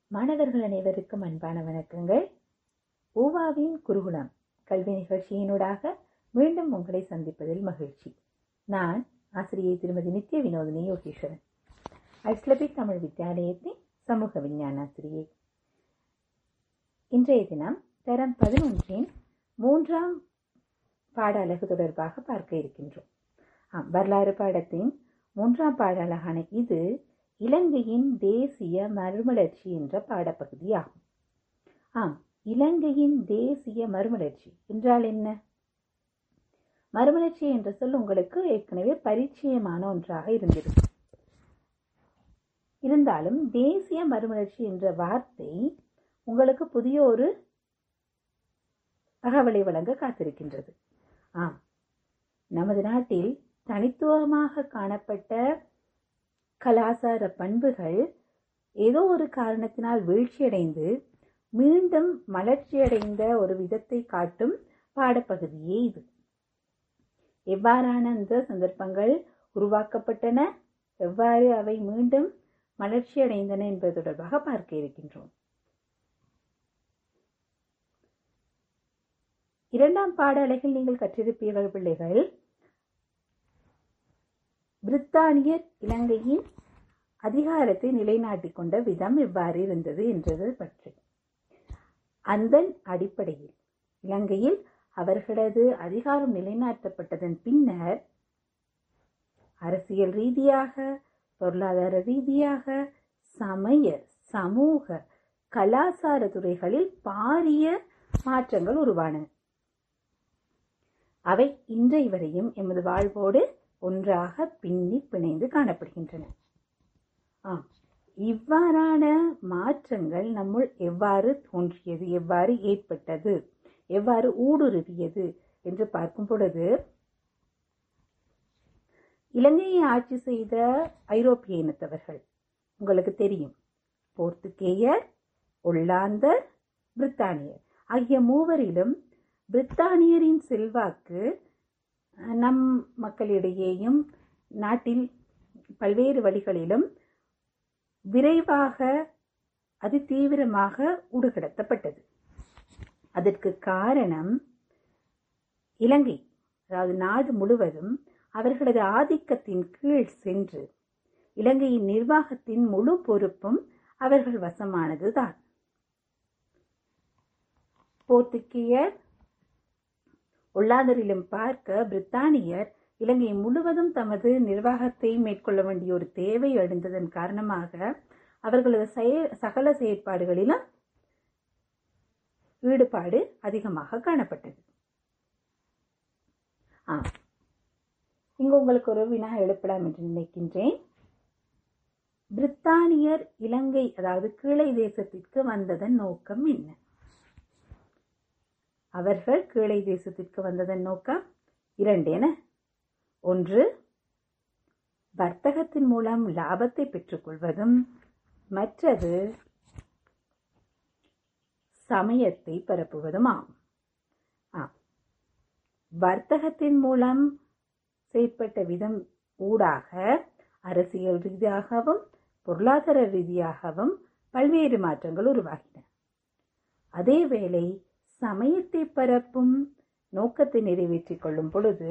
மாணவர்கள் அனைவருக்கும் அன்பான வணக்கங்கள் ஊவாவின் குருகுலம் கல்வி நிகழ்ச்சியினூடாக மீண்டும் உங்களை சந்திப்பதில் மகிழ்ச்சி நான் ஆசிரியை திருமதி நித்ய வினோதினி யோகேஸ்வரன் ஐஸ்லபிக் தமிழ் வித்யாலயத்தின் சமூக விஞ்ஞான ஆசிரியை இன்றைய தினம் தரம் பதினொன்றின் மூன்றாம் பாட அலகு தொடர்பாக பார்க்க இருக்கின்றோம் ஆம் வரலாறு பாடத்தின் மூன்றாம் பாட அலகான இது இலங்கையின் தேசிய மறுமலர்ச்சி என்ற பாடப்பகுதியாகும் ஆம் இலங்கையின் தேசிய மறுமலர்ச்சி என்றால் என்ன மறுமலர்ச்சி என்ற சொல் உங்களுக்கு ஏற்கனவே பரிச்சயமான ஒன்றாக இருந்திருக்கும் இருந்தாலும் தேசிய மறுமலர்ச்சி என்ற வார்த்தை உங்களுக்கு புதிய ஒரு தகவலை வழங்க காத்திருக்கின்றது ஆம் நமது நாட்டில் தனித்துவமாக காணப்பட்ட கலாச்சார பண்புகள் ஏதோ ஒரு காரணத்தினால் வீழ்ச்சியடைந்து மீண்டும் மலர்ச்சியடைந்த ஒரு விதத்தை காட்டும் பாடப்பகுதியே இது எவ்வாறான அந்த சந்தர்ப்பங்கள் உருவாக்கப்பட்டன எவ்வாறு அவை மீண்டும் மலர்ச்சியடைந்தன என்பது தொடர்பாக பார்க்க இருக்கின்றோம் இரண்டாம் பாட அலைகள் நீங்கள் கற்றிருப்பீர்கள் பிள்ளைகள் பிரித்தானியர் இலங்கையின் அதிகாரத்தை நிலைநாட்டிக் கொண்ட விதம் எவ்வாறு இருந்தது என்றது பற்றி அந்த அடிப்படையில் இலங்கையில் அவர்களது அதிகாரம் நிலைநாட்டப்பட்டதன் பின்னர் அரசியல் ரீதியாக பொருளாதார ரீதியாக சமய சமூக கலாச்சார துறைகளில் பாரிய மாற்றங்கள் உருவான அவை இன்றை வரையும் எமது வாழ்வோடு ஒன்றாக பின்னி பிணைந்து காணப்படுகின்றன ஆம் இவ்வாறான மாற்றங்கள் நம்முள் எவ்வாறு தோன்றியது எவ்வாறு ஏற்பட்டது எவ்வாறு ஊடுருவியது என்று பார்க்கும் பொழுது இலங்கையை ஆட்சி செய்த ஐரோப்பிய இனத்தவர்கள் உங்களுக்கு தெரியும் போர்த்துகேயர் ஒல்லாந்தர் பிரித்தானியர் ஆகிய மூவரிலும் பிரித்தானியரின் செல்வாக்கு நம் மக்களிடையேயும் நாட்டில் பல்வேறு வழிகளிலும் விரைவாக அதி தீவிரமாக ஊடுகடத்தப்பட்டது அதற்கு காரணம் இலங்கை அதாவது நாடு முழுவதும் அவர்களது ஆதிக்கத்தின் கீழ் சென்று இலங்கையின் நிர்வாகத்தின் முழு பொறுப்பும் அவர்கள் வசமானதுதான் போர்த்துகேயர் ஒல்லாந்தரிலும் பார்க்க பிரித்தானியர் இலங்கை முழுவதும் தமது நிர்வாகத்தை மேற்கொள்ள வேண்டிய ஒரு தேவை எழுந்ததன் காரணமாக அவர்களது செயல் சகல செயற்பாடுகளிலும் ஈடுபாடு அதிகமாக காணப்பட்டது ஆ இங்கு உங்களுக்கு ஒரு வினா எழுப்பலாம் என்று நினைக்கின்றேன் பிரித்தானியர் இலங்கை அதாவது கீழை தேசத்திற்கு வந்ததன் நோக்கம் என்ன அவர்கள் கீழை தேசத்திற்கு வந்ததன் நோக்கம் இரண்டு என ஒன்று வர்த்தகத்தின் மூலம் லாபத்தை பெற்றுக்கொள்வதும் மற்றது சமயத்தை பரப்புவதும் ஆகும் வர்த்தகத்தின் மூலம் செயற்பட்ட விதம் ஊடாக அரசியல் ரீதியாகவும் பொருளாதார ரீதியாகவும் பல்வேறு மாற்றங்கள் உருவாகின அதேவேளை சமயத்தை பரப்பும் நோக்கத்தை நிறைவேற்றிக் கொள்ளும் பொழுது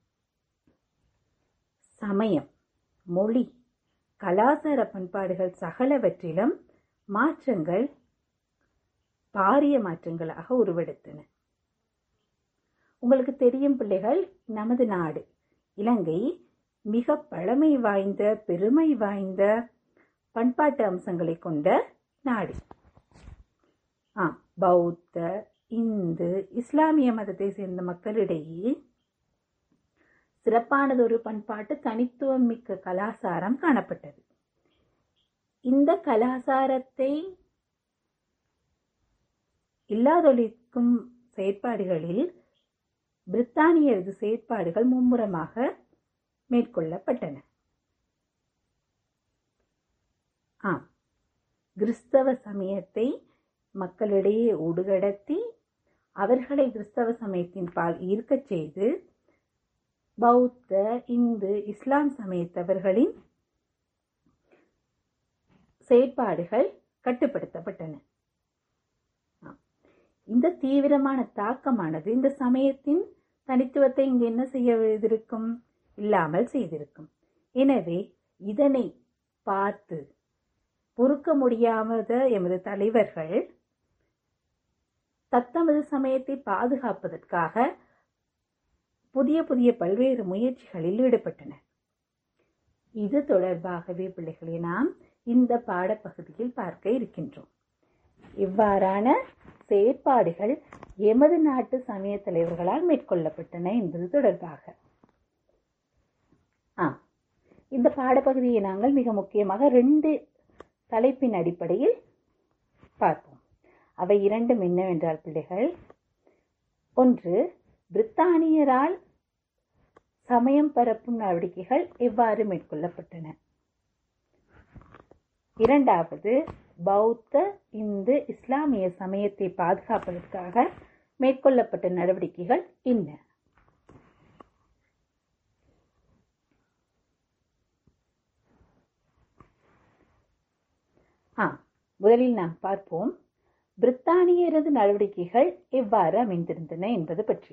சமயம் மொழி கலாச்சார பண்பாடுகள் சகலவற்றிலும் மாற்றங்கள் பாரிய மாற்றங்களாக உருவெடுத்தன உங்களுக்கு தெரியும் பிள்ளைகள் நமது நாடு இலங்கை மிக பழமை வாய்ந்த பெருமை வாய்ந்த பண்பாட்டு அம்சங்களை கொண்ட நாடு ஆ பௌத்த இந்து இஸ்லாமிய மதத்தை சேர்ந்த மக்களிடையே சிறப்பானதொரு பண்பாட்டு தனித்துவம் மிக்க கலாசாரம் காணப்பட்டது இந்த கலாசாரத்தை இல்லாதொழிக்கும் செயற்பாடுகளில் பிரித்தானியரது செயற்பாடுகள் மும்முரமாக மேற்கொள்ளப்பட்டன ஆம் கிறிஸ்தவ சமயத்தை மக்களிடையே ஊடுகடத்தி அவர்களை கிறிஸ்தவ சமயத்தின் பால் ஈர்க்கச் செய்து பௌத்த இந்து இஸ்லாம் சமயத்தவர்களின் செயற்பாடுகள் கட்டுப்படுத்தப்பட்டன ஆம். இந்த தீவிரமான தாக்கமானது இந்த சமயத்தின் தனித்துவத்தை இங்கு என்ன செய்திருக்கும் இல்லாமல் செய்திருக்கும் எனவே இதனை பார்த்து பொறுக்க முடியாத எமது தலைவர்கள் தத்தமது சமயத்தை பாதுகாப்பதற்காக புதிய புதிய பல்வேறு முயற்சிகளில் ஈடுபட்டனர் இது தொடர்பாகவே பிள்ளைகளை நாம் இந்த பாடப்பகுதியில் பார்க்க இருக்கின்றோம் இவ்வாறான செயற்பாடுகள் எமது நாட்டு சமய தலைவர்களால் மேற்கொள்ளப்பட்டன என்பது தொடர்பாக ஆ இந்த பாடப்பகுதியை நாங்கள் மிக முக்கியமாக ரெண்டு தலைப்பின் அடிப்படையில் பார்ப்போம் அவை இரண்டும் என்னவென்றால் பிள்ளைகள் ஒன்று பிரித்தானியரால் சமயம் பரப்பும் நடவடிக்கைகள் எவ்வாறு மேற்கொள்ளப்பட்டன இரண்டாவது பௌத்த இந்து இஸ்லாமிய சமயத்தை பாதுகாப்பதற்காக மேற்கொள்ளப்பட்ட நடவடிக்கைகள் என்ன ஆ முதலில் நாம் பார்ப்போம் பிரித்தானியரது நடவடிக்கைகள் எவ்வாறு அமைந்திருந்தன என்பது பற்றி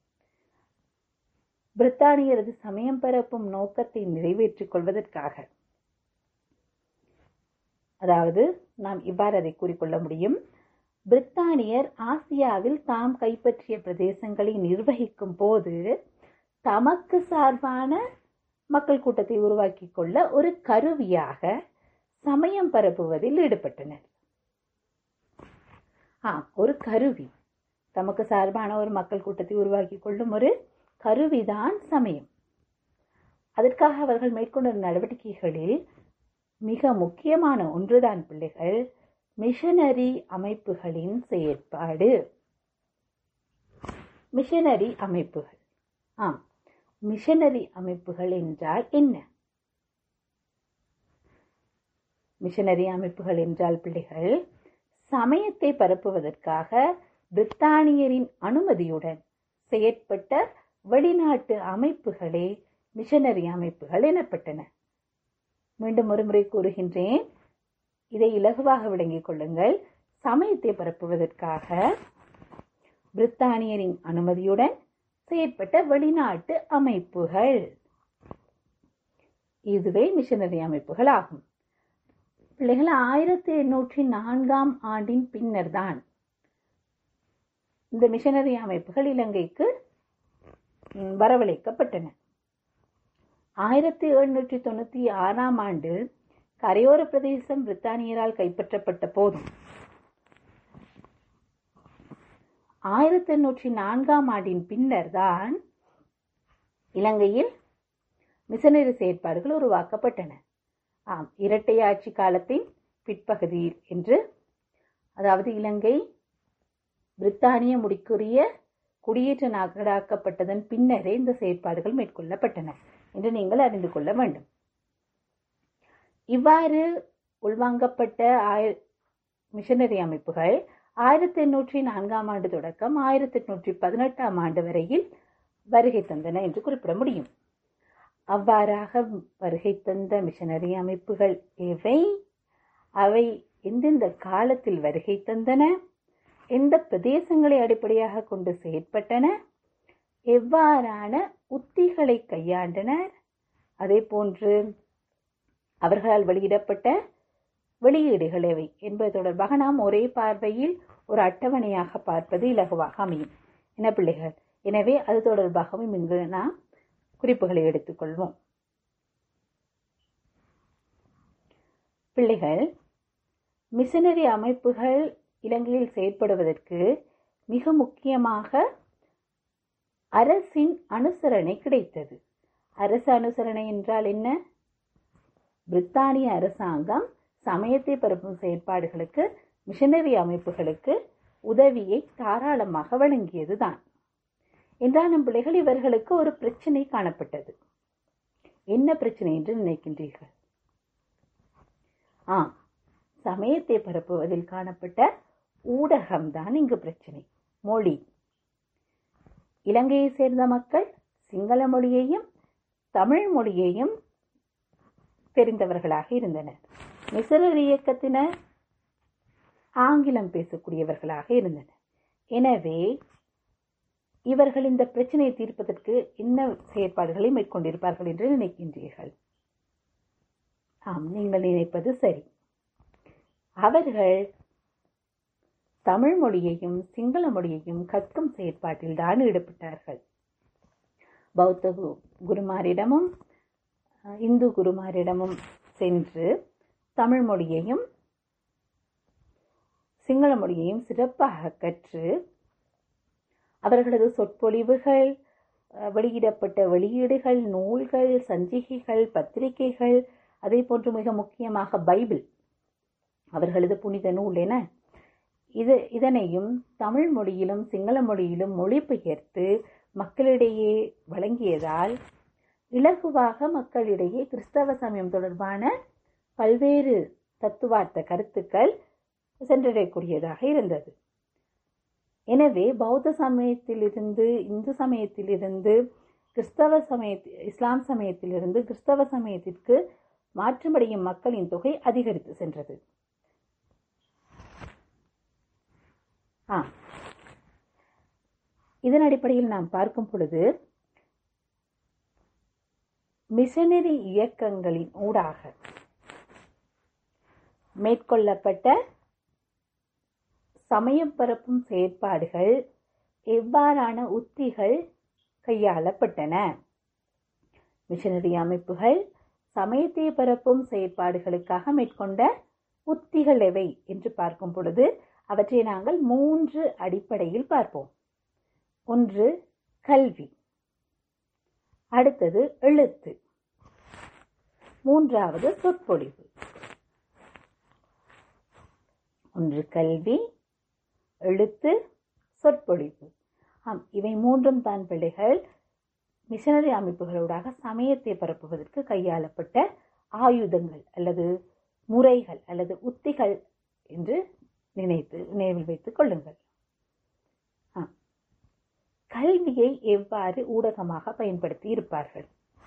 பிரித்தானியரது சமயம் பரப்பும் நோக்கத்தை நிறைவேற்றிக் கொள்வதற்காக அதாவது நாம் இவ்வாறு அதை கூறிக்கொள்ள முடியும் பிரித்தானியர் ஆசியாவில் தாம் கைப்பற்றிய பிரதேசங்களை நிர்வகிக்கும் போது தமக்கு சார்பான மக்கள் கூட்டத்தை உருவாக்கிக் கொள்ள ஒரு கருவியாக சமயம் பரப்புவதில் ஈடுபட்டனர் ஆ ஒரு கருவி தமக்கு சார்பான ஒரு மக்கள் கூட்டத்தை உருவாக்கி கொள்ளும் ஒரு கருவிதான் சமயம் அதற்காக அவர்கள் மேற்கொண்ட நடவடிக்கைகளில் மிக முக்கியமான ஒன்றுதான் பிள்ளைகள் மிஷனரி அமைப்புகளின் செயற்பாடு மிஷனரி அமைப்புகள் ஆம் மிஷனரி அமைப்புகள் என்றால் என்ன மிஷனரி அமைப்புகள் என்றால் பிள்ளைகள் சமயத்தை பரப்புவதற்காக பிரித்தானியரின் அனுமதியுடன் செயற்பட்ட வெளிநாட்டு அமைப்புகளே மிஷனரி அமைப்புகள் எனப்பட்டன மீண்டும் ஒருமுறை கூறுகின்றேன் இதை இலகுவாக விளங்கிக் கொள்ளுங்கள் சமயத்தை பரப்புவதற்காக பிரித்தானியரின் அனுமதியுடன் செயற்பட்ட வெளிநாட்டு அமைப்புகள் இதுவே மிஷனரி அமைப்புகள் ஆகும் பிள்ளைகள் ஆயிரத்தி எண்ணூற்றி நான்காம் ஆண்டின் பின்னர் தான் இந்த மிஷனரி அமைப்புகள் இலங்கைக்கு வரவழைக்கப்பட்டன ஆயிரத்தி எழுநூற்றி தொண்ணூத்தி ஆறாம் ஆண்டு கரையோர பிரதேசம் பிரித்தானியரால் கைப்பற்றப்பட்ட போதும் ஆயிரத்தி எண்ணூற்றி நான்காம் ஆண்டின் பின்னர் தான் இலங்கையில் மிஷனரி செயற்பாடுகள் உருவாக்கப்பட்டன ஆம் இரட்டை ஆட்சி காலத்தின் பிற்பகுதியில் என்று அதாவது இலங்கை பிரித்தானிய முடிக்குரிய குடியேற்ற நாடாக்கப்பட்டதன் பின்னரே இந்த செயற்பாடுகள் மேற்கொள்ளப்பட்டன என்று நீங்கள் அறிந்து கொள்ள வேண்டும் இவ்வாறு உள்வாங்கப்பட்ட ஆய மிஷனரி அமைப்புகள் ஆயிரத்தி எண்ணூற்றி நான்காம் ஆண்டு தொடக்கம் ஆயிரத்தி எட்நூற்றி பதினெட்டாம் ஆண்டு வரையில் வருகை தந்தன என்று குறிப்பிட முடியும் அவ்வாறாக வருகை தந்த மிஷனரி அமைப்புகள் எவை அவை எந்தெந்த காலத்தில் வருகை தந்தன எந்த பிரதேசங்களை அடிப்படையாக கொண்டு செயற்பட்டன எவ்வாறான உத்திகளை கையாண்டனர் அதே போன்று அவர்களால் வெளியிடப்பட்ட வெளியீடுகள் எவை என்பது தொடர்பாக நாம் ஒரே பார்வையில் ஒரு அட்டவணையாக பார்ப்பது இலகுவாக அமையும் என பிள்ளைகள் எனவே அது தொடர்பாகவும் இங்கு நாம் குறிப்புகளை எடுத்துக்கொள்வோம் பிள்ளைகள் மிஷனரி அமைப்புகள் இலங்கையில் செயற்படுவதற்கு மிக முக்கியமாக அரசின் அனுசரணை கிடைத்தது அரசு அனுசரணை என்றால் என்ன பிரித்தானிய அரசாங்கம் சமயத்தை பரப்பும் செயற்பாடுகளுக்கு மிஷனரி அமைப்புகளுக்கு உதவியை தாராளமாக வழங்கியதுதான் என்றாலும் பிள்ளைகள் இவர்களுக்கு ஒரு பிரச்சனை காணப்பட்டது என்ன பிரச்சனை என்று நினைக்கின்றீர்கள் ஆ சமயத்தை பரப்புவதில் காணப்பட்ட ஊடகம்தான் இங்கு பிரச்சனை மொழி இலங்கையை சேர்ந்த மக்கள் சிங்கள மொழியையும் தமிழ் மொழியையும் தெரிந்தவர்களாக இருந்தனர் மிசரர் இயக்கத்தினர் ஆங்கிலம் பேசக்கூடியவர்களாக இருந்தனர் எனவே இவர்கள் இந்த பிரச்சனையை தீர்ப்பதற்கு என்ன செயற்பாடுகளை மேற்கொண்டிருப்பார்கள் என்று நினைக்கின்றீர்கள் ஆம் நீங்கள் நினைப்பது சரி அவர்கள் தமிழ் மொழியையும் சிங்கள மொழியையும் கற்கும் செயற்பாட்டில் தான் ஈடுபட்டார்கள் பௌத்த கு- குருமாரிடமும் அஹ், இந்து குருமாரிடமும் சென்று தமிழ் மொழியையும் சிங்கள மொழியையும் சிறப்பாக கற்று அவர்களது சொற்பொழிவுகள் அஹ், வெளியிடப்பட்ட வெளியீடுகள் நூல்கள் சஞ்சிகைகள் பத்திரிகைகள் அதே போன்று மிக முக்கியமாக பைபிள் அவர்களது புனித நூல் என இது இதனையும் தமிழ் மொழியிலும் சிங்கள மொழியிலும் மொழிபெயர்த்து மக்களிடையே வழங்கியதால் இலகுவாக மக்களிடையே கிறிஸ்தவ சமயம் தொடர்பான பல்வேறு தத்துவார்த்த கருத்துக்கள் சென்றடையக்கூடியதாக இருந்தது எனவே பௌத்த சமயத்திலிருந்து இந்து சமயத்திலிருந்து கிறிஸ்தவ சமய இஸ்லாம் சமயத்திலிருந்து கிறிஸ்தவ சமயத்திற்கு மாற்றமடையும் மக்களின் தொகை அதிகரித்து சென்றது ஆ இதன் அடிப்படையில் நாம் பார்க்கும் பொழுது மிஷனரி இயக்கங்களின் ஊடாக மேற்கொள்ளப்பட்ட சமயம் பரப்பும் செயற்பாடுகள் எவ்வாறான உத்திகள் கையாளப்பட்டன மிஷனரி அமைப்புகள் சமயத்தை பரப்பும் செயற்பாடுகளுக்காக மேற்கொண்ட உத்திகள் எவை என்று பார்க்கும் பொழுது அவற்றை நாங்கள் மூன்று அடிப்படையில் பார்ப்போம் ஒன்று கல்வி அடுத்தது எழுத்து மூன்றாவது சொற்பொழிவு ஒன்று கல்வி எழுத்து சொற்பொழிவு ஆம் இவை மூன்றும் தான் பிள்ளைகள் மிஷனரி அமைப்புகளூடாக சமயத்தை பரப்புவதற்கு கையாளப்பட்ட ஆயுதங்கள் அல்லது முறைகள் அல்லது உத்திகள் என்று நினைத்து நினைவில் வைத்துக் கொள்ளுங்கள் ஆ. கல்வியை எவ்வாறு ஊடகமாக பயன்படுத்தி இருப்பார்கள்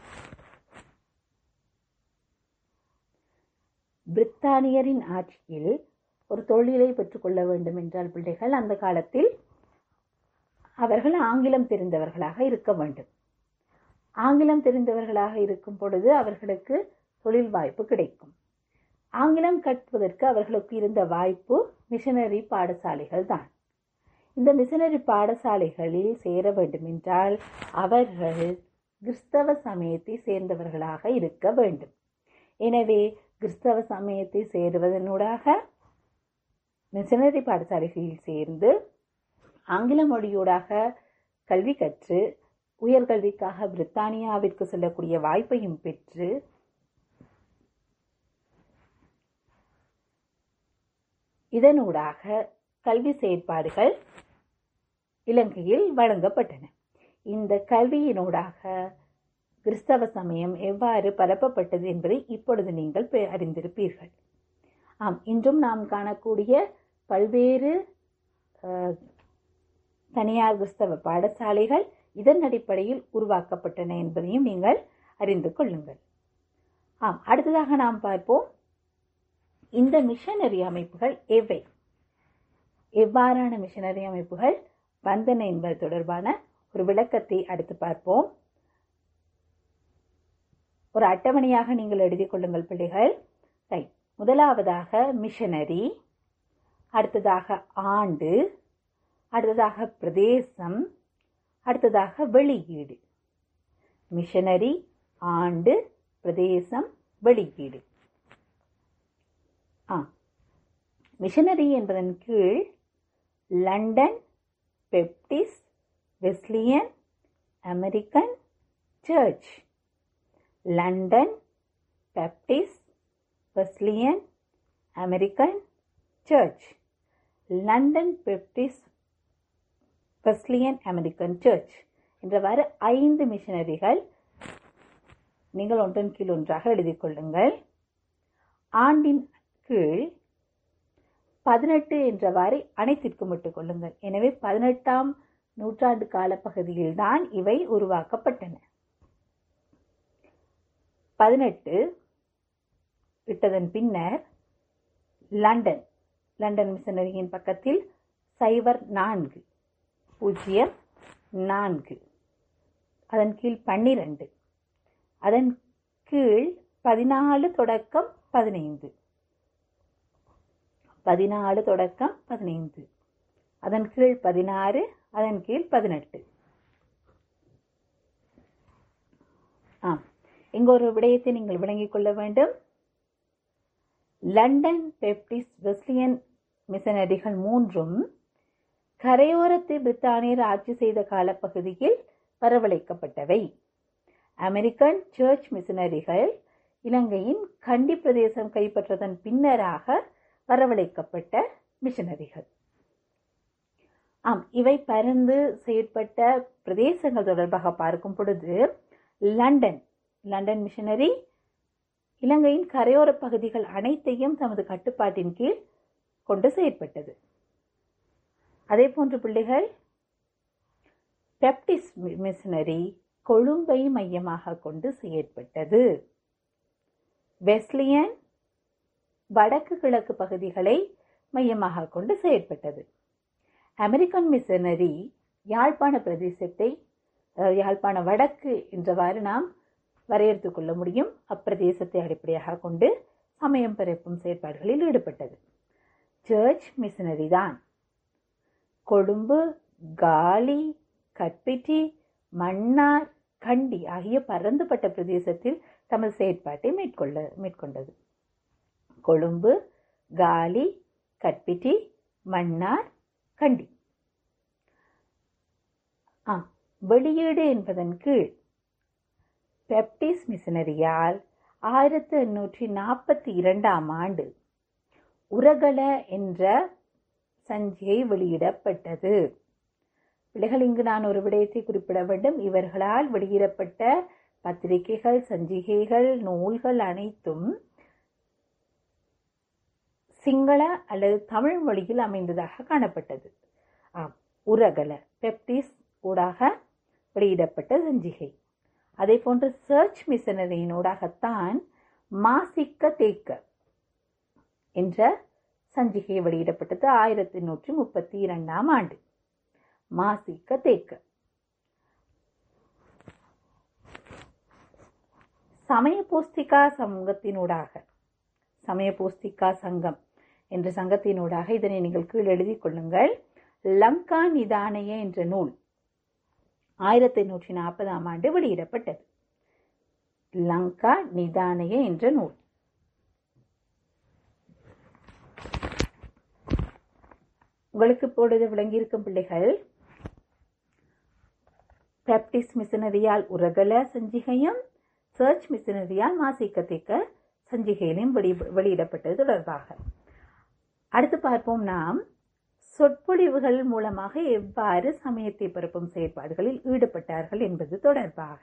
பிரித்தானியரின் ஆட்சியில் ஒரு தொழிலை பெற்றுக்கொள்ள வேண்டும் என்றால் பிள்ளைகள் அந்த காலத்தில் அவர்கள் ஆங்கிலம் தெரிந்தவர்களாக இருக்க வேண்டும் ஆங்கிலம் தெரிந்தவர்களாக இருக்கும் பொழுது அவர்களுக்கு தொழில் வாய்ப்பு கிடைக்கும் ஆங்கிலம் கற்பதற்கு அவர்களுக்கு இருந்த வாய்ப்பு மிஷனரி பாடசாலைகள் தான் இந்த மிஷனரி பாடசாலைகளில் சேர வேண்டுமென்றால் அவர்கள் கிறிஸ்தவ சமயத்தை சேர்ந்தவர்களாக இருக்க வேண்டும் எனவே கிறிஸ்தவ சமயத்தை சேருவதனூடாக மிஷனரி பாடசாலைகளில் சேர்ந்து ஆங்கில மொழியூடாக கல்வி கற்று உயர்கல்விக்காக பிரித்தானியாவிற்கு செல்லக்கூடிய வாய்ப்பையும் பெற்று இதனூடாக கல்வி செயற்பாடுகள் இலங்கையில் வழங்கப்பட்டன இந்த கல்வியினூடாக கிறிஸ்தவ சமயம் எவ்வாறு பரப்பப்பட்டது என்பதை இப்பொழுது நீங்கள் பெ- அறிந்திருப்பீர்கள் ஆம் இன்றும் நாம் காணக்கூடிய பல்வேறு அஹ், தனியார் கிறிஸ்தவ பாடசாலைகள் இதன் அடிப்படையில் உருவாக்கப்பட்டன என்பதையும் நீங்கள் அறிந்து கொள்ளுங்கள் ஆம் அடுத்ததாக நாம் பார்ப்போம் இந்த மிஷனரி அமைப்புகள் எவை எவ்வாறான மிஷனரி அமைப்புகள் வந்தன என்பது தொடர்பான ஒரு விளக்கத்தை அடுத்து பார்ப்போம் ஒரு அட்டவணையாக நீங்கள் எழுதிக் கொள்ளுங்கள் பிள்ளைகள் ரைட் முதலாவதாக மிஷனரி அடுத்ததாக ஆண்டு அடுத்ததாக பிரதேசம் அடுத்ததாக வெளியீடு மிஷனரி ஆண்டு பிரதேசம் வெளியீடு ஆ மிஷனரி என்பதன் கீழ் London Baptist Wesleyan American church London Baptist Wesleyan American church London Baptist Wesleyan American church என்றவாறு ஐந்து மிஷனரிகள் நீங்கள் ஒன்றன் கீழ் ஒன்றாக எழுதிக் கொள்ளுங்கள் ஆண்டின் கீழ் பதினெட்டு என்றவாறு அனைத்திற்கும் விட்டுக் கொள்ளுங்கள் எனவே பதினெட்டாம் நூற்றாண்டு காலப்பகுதியில்தான் இவை உருவாக்கப்பட்டன பதினெட்டு விட்டதன் பின்னர் லண்டன் லண்டன் மிஷனரியின் பக்கத்தில் சைபர் நான்கு பூஜ்ஜியம் நான்கு அதன் கீழ் பன்னிரண்டு அதன் கீழ் பதினாலு தொடக்கம் பதினைந்து பதினாலு தொடக்கம் பதினைந்து அதன் கீழ் பதினாறு அதன் கீழ் பதினெட்டு ஆம் இங்க ஒரு விடயத்தை நீங்கள் விளங்கிக் கொள்ள வேண்டும் லண்டன் பெப்டிஸ் வெஸ்லியன் மிஷனரிகள் மூன்றும் கரையோரத்தை பிரித்தானியர் ஆட்சி செய்த காலப்பகுதியில் வரவழைக்கப்பட்டவை அமெரிக்கன் சர்ச் மிஷனரிகள் இலங்கையின் கண்டி பிரதேசம் கைப்பற்றதன் பின்னராக வரவழைக்கப்பட்ட மிஷனரிகள் ஆம் இவை பரந்து செயற்பட்ட பிரதேசங்கள் தொடர்பாக பார்க்கும் பொழுது லண்டன் லண்டன் மிஷனரி இலங்கையின் கரையோர பகுதிகள் அனைத்தையும் தமது கட்டுப்பாட்டின் கீழ் கொண்டு செயற்பட்டது அதே போன்று பிள்ளைகள் பெப்டிஸ் மிஷனரி கொழும்பை மையமாக கொண்டு செயற்பட்டது வெஸ்லியன் வடக்கு கிழக்கு பகுதிகளை மையமாக கொண்டு செயற்பட்டது அமெரிக்கன் மிஷனரி யாழ்ப்பாண பிரதேசத்தை யாழ்ப்பாண வடக்கு என்றவாறு நாம் வரையறுத்துக் கொள்ள முடியும் அப்பிரதேசத்தை அடிப்படையாக கொண்டு சமயம் பரப்பும் செயற்பாடுகளில் ஈடுபட்டது சர்ச் மிஷனரி தான் கொழும்பு காலி கற்பிட்டி மன்னார் கண்டி ஆகிய பரந்துபட்ட பிரதேசத்தில் தமது செயற்பாட்டை மேற்கொள்ள மேற்கொண்டது கொழும்பு காலி கற்பிட்டி மன்னார் கண்டி ஆ வெளியீடு என்பதன் கீழ் பெப்டிஸ் மிஷனரியால் ஆயிரத்தி எண்ணூற்றி நாற்பத்தி இரண்டாம் ஆண்டு உரகல என்ற சஞ்சிகை வெளியிடப்பட்டது பிள்ளைகள் இங்கு நான் ஒரு விடயத்தை குறிப்பிட வேண்டும் இவர்களால் வெளியிடப்பட்ட பத்திரிகைகள் சஞ்சிகைகள் நூல்கள் அனைத்தும் சிங்கள அல்லது தமிழ் மொழியில் அமைந்ததாக காணப்பட்டது ஆம் உரகல பெப்டிஸ் ஊடாக வெளியிடப்பட்ட சஞ்சிகை அதே போன்று சர்ச் மிஷனரியினூடாகத்தான் மாசிக்க தேக்க என்ற சஞ்சிகை வெளியிடப்பட்டது ஆயிரத்தி நூற்றி முப்பத்தி இரண்டாம் ஆண்டு மாசிக்க தேக்க சமய பூஸ்திகா சங்கத்தினூடாக சமய பூஸ்திகா சங்கம் என்ற சங்கத்தினூடாக இதனை நீங்கள் கீழ் எழுதிக் கொள்ளுங்கள் லங்கா நிதானய என்ற நூல் ஆயிரத்தி எண்ணூற்றி நாற்பதாம் ஆண்டு வெளியிடப்பட்டது லங்கா நிதானய என்ற நூல் உங்களுக்கு இப்பொழுது விளங்கியிருக்கும் பிள்ளைகள் பேப்டிஸ்ட் மிஷனரியால் உரகல சஞ்சிகையும் சர்ச் மிஷனரியால் மாசிக்கத்திக்க சஞ்சிகையிலும் வெளி வெளியிடப்பட்டது தொடர்பாக அடுத்து பார்ப்போம் நாம் சொற்பொழிவுகள் மூலமாக எவ்வாறு சமயத்தை பரப்பும் செயற்பாடுகளில் ஈடுபட்டார்கள் என்பது தொடர்பாக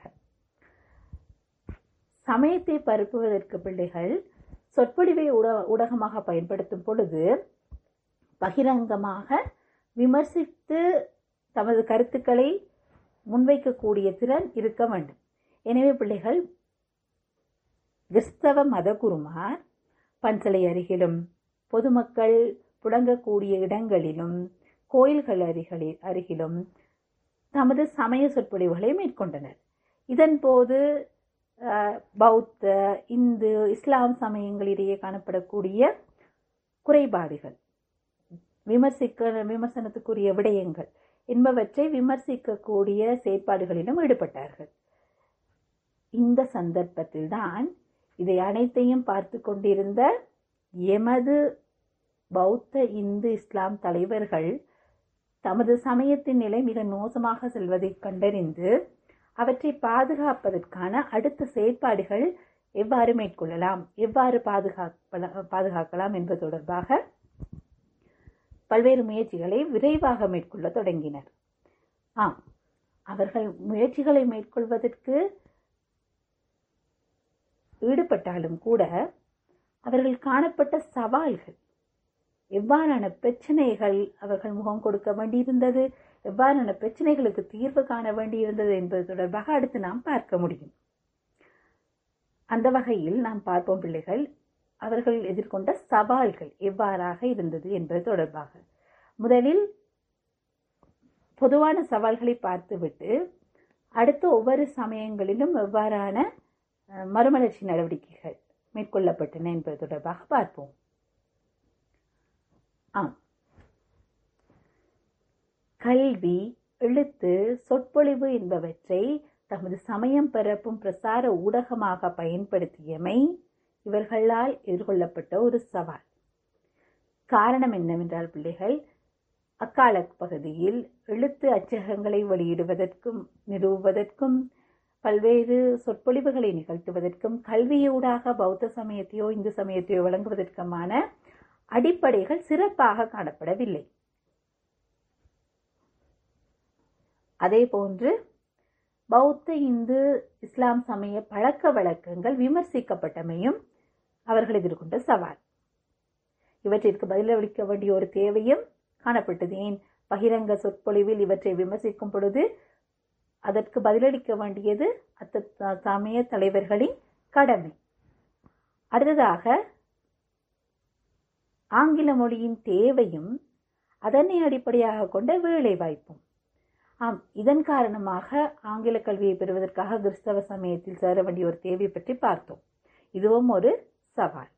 சமயத்தை பரப்புவதற்கு பிள்ளைகள் சொற்பொழிவை ஊடகமாக பயன்படுத்தும் பொழுது பகிரங்கமாக விமர்சித்து தமது கருத்துக்களை முன்வைக்கக்கூடிய திறன் இருக்க வேண்டும் எனவே பிள்ளைகள் கிறிஸ்தவ மதகுருமார் பஞ்சலை அருகிலும் பொதுமக்கள் புழங்கக்கூடிய இடங்களிலும் கோயில்கள் அருகில் அருகிலும் தமது சமய சொற்பொழிவுகளை மேற்கொண்டனர் இதன் போது பௌத்த இந்து இஸ்லாம் சமயங்களிடையே காணப்படக்கூடிய குறைபாடுகள் விமர்சிக்க விமர்சனத்துக்குரிய விடயங்கள் என்பவற்றை விமர்சிக்கக்கூடிய செயற்பாடுகளிலும் ஈடுபட்டார்கள் இந்த சந்தர்ப்பத்தில் தான் இதை அனைத்தையும் பார்த்து கொண்டிருந்த எமது பௌத்த இந்து இஸ்லாம் தலைவர்கள் தமது சமயத்தின் நிலை மிக மோசமாக செல்வதை கண்டறிந்து அவற்றை பாதுகாப்பதற்கான அடுத்த செயற்பாடுகள் எவ்வாறு மேற்கொள்ளலாம் எவ்வாறு பாதுகாப்ப பாதுகாக்கலாம் என்பது தொடர்பாக பல்வேறு முயற்சிகளை விரைவாக மேற்கொள்ள தொடங்கினர் ஆம் அவர்கள் முயற்சிகளை மேற்கொள்வதற்கு ஈடுபட்டாலும் கூட அவர்கள் காணப்பட்ட சவால்கள் எவ்வாறான பிரச்சனைகள் அவர்கள் முகம் கொடுக்க வேண்டியிருந்தது எவ்வாறான பிரச்சனைகளுக்கு தீர்வு காண வேண்டியிருந்தது என்பது தொடர்பாக அடுத்து நாம் பார்க்க முடியும் அந்த வகையில் நாம் பார்ப்போம் பிள்ளைகள் அவர்கள் எதிர்கொண்ட சவால்கள் எவ்வாறாக இருந்தது என்பது தொடர்பாக முதலில் பொதுவான சவால்களை பார்த்துவிட்டு அடுத்த ஒவ்வொரு சமயங்களிலும் எவ்வாறான அஹ், மறுமலர்ச்சி நடவடிக்கைகள் மேற்கொள்ளப்பட்டன என்பது தொடர்பாக பார்ப்போம் ஆம் கல்வி எழுத்து சொற்பொழிவு என்பவற்றை தமது சமயம் பரப்பும் பிரசார ஊடகமாக பயன்படுத்தியமை இவர்களால் எதிர்கொள்ளப்பட்ட ஒரு சவால் காரணம் என்னவென்றால் பிள்ளைகள் அக்கால பகுதியில் எழுத்து அச்சகங்களை வெளியிடுவதற்கும் நிறுவுவதற்கும் பல்வேறு சொற்பொழிவுகளை நிகழ்த்துவதற்கும் கல்வியூடாக பௌத்த சமயத்தையோ இந்து சமயத்தையோ வழங்குவதற்குமான அடிப்படைகள் சிறப்பாக காணப்படவில்லை அதே போன்று பௌத்த இந்து இஸ்லாம் சமய பழக்க வழக்கங்கள் விமர்சிக்கப்பட்டமையும் அவர்கள் எதிர்கொண்ட சவால் இவற்றிற்கு பதிலளிக்க வேண்டிய ஒரு தேவையும் காணப்பட்டது ஏன் பகிரங்க சொற்பொழிவில் இவற்றை விமர்சிக்கும் பொழுது அதற்கு பதிலளிக்க வேண்டியது அத்த சமய தலைவர்களின் கடமை அடுத்ததாக ஆங்கில மொழியின் தேவையும் அதனை அடிப்படையாக கொண்ட வேலை வாய்ப்பும் ஆம் இதன் காரணமாக ஆங்கில கல்வியை பெறுவதற்காக கிறிஸ்தவ சமயத்தில் சேர வேண்டிய ஒரு தேவை பற்றி பார்த்தோம் இதுவும் ஒரு சவால்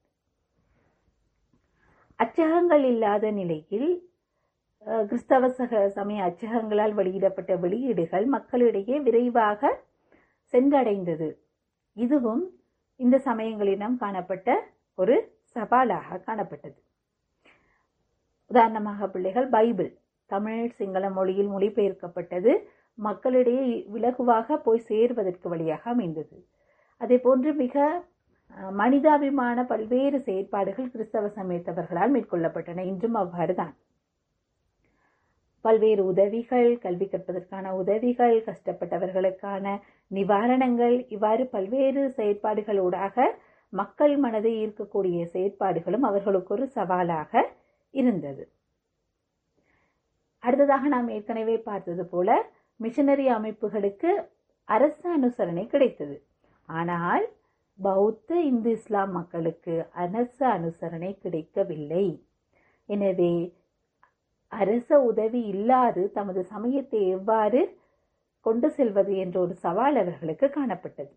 அச்சகங்கள் இல்லாத நிலையில் அஹ், கிறிஸ்தவ சக சமய அச்சகங்களால் வெளியிடப்பட்ட வெளியீடுகள் மக்களிடையே விரைவாக சென்றடைந்தது இதுவும் இந்த சமயங்களிடம் காணப்பட்ட ஒரு சவாலாக காணப்பட்டது உதாரணமாக பிள்ளைகள் பைபிள் தமிழ் சிங்கள மொழியில் மொழிபெயர்க்கப்பட்டது மக்களிடையே இலகுவாக போய் சேர்வதற்கு வழியாக அமைந்தது அதே போன்று மிக அஹ், மனிதாபிமான பல்வேறு செயற்பாடுகள் கிறிஸ்தவ சமயத்தவர்களால் மேற்கொள்ளப்பட்டன இன்றும் அவ்வாறுதான் பல்வேறு உதவிகள் கல்வி கற்பதற்கான உதவிகள் கஷ்டப்பட்டவர்களுக்கான நிவாரணங்கள் இவ்வாறு பல்வேறு செயற்பாடுகளூடாக மக்கள் மனதை ஈர்க்கக்கூடிய செயற்பாடுகளும் அவர்களுக்கு ஒரு சவாலாக இருந்தது அடுத்ததாக நாம் ஏற்கனவே பார்த்தது போல மிஷனரி அமைப்புகளுக்கு அரசு அனுசரணை கிடைத்தது ஆனால் பௌத்த இந்து இஸ்லாம் மக்களுக்கு அரசு அனுசரணை கிடைக்கவில்லை எனவே அரச உதவி இல்லாது தமது சமயத்தை எவ்வாறு கொண்டு செல்வது என்ற ஒரு சவால் அவர்களுக்கு காணப்பட்டது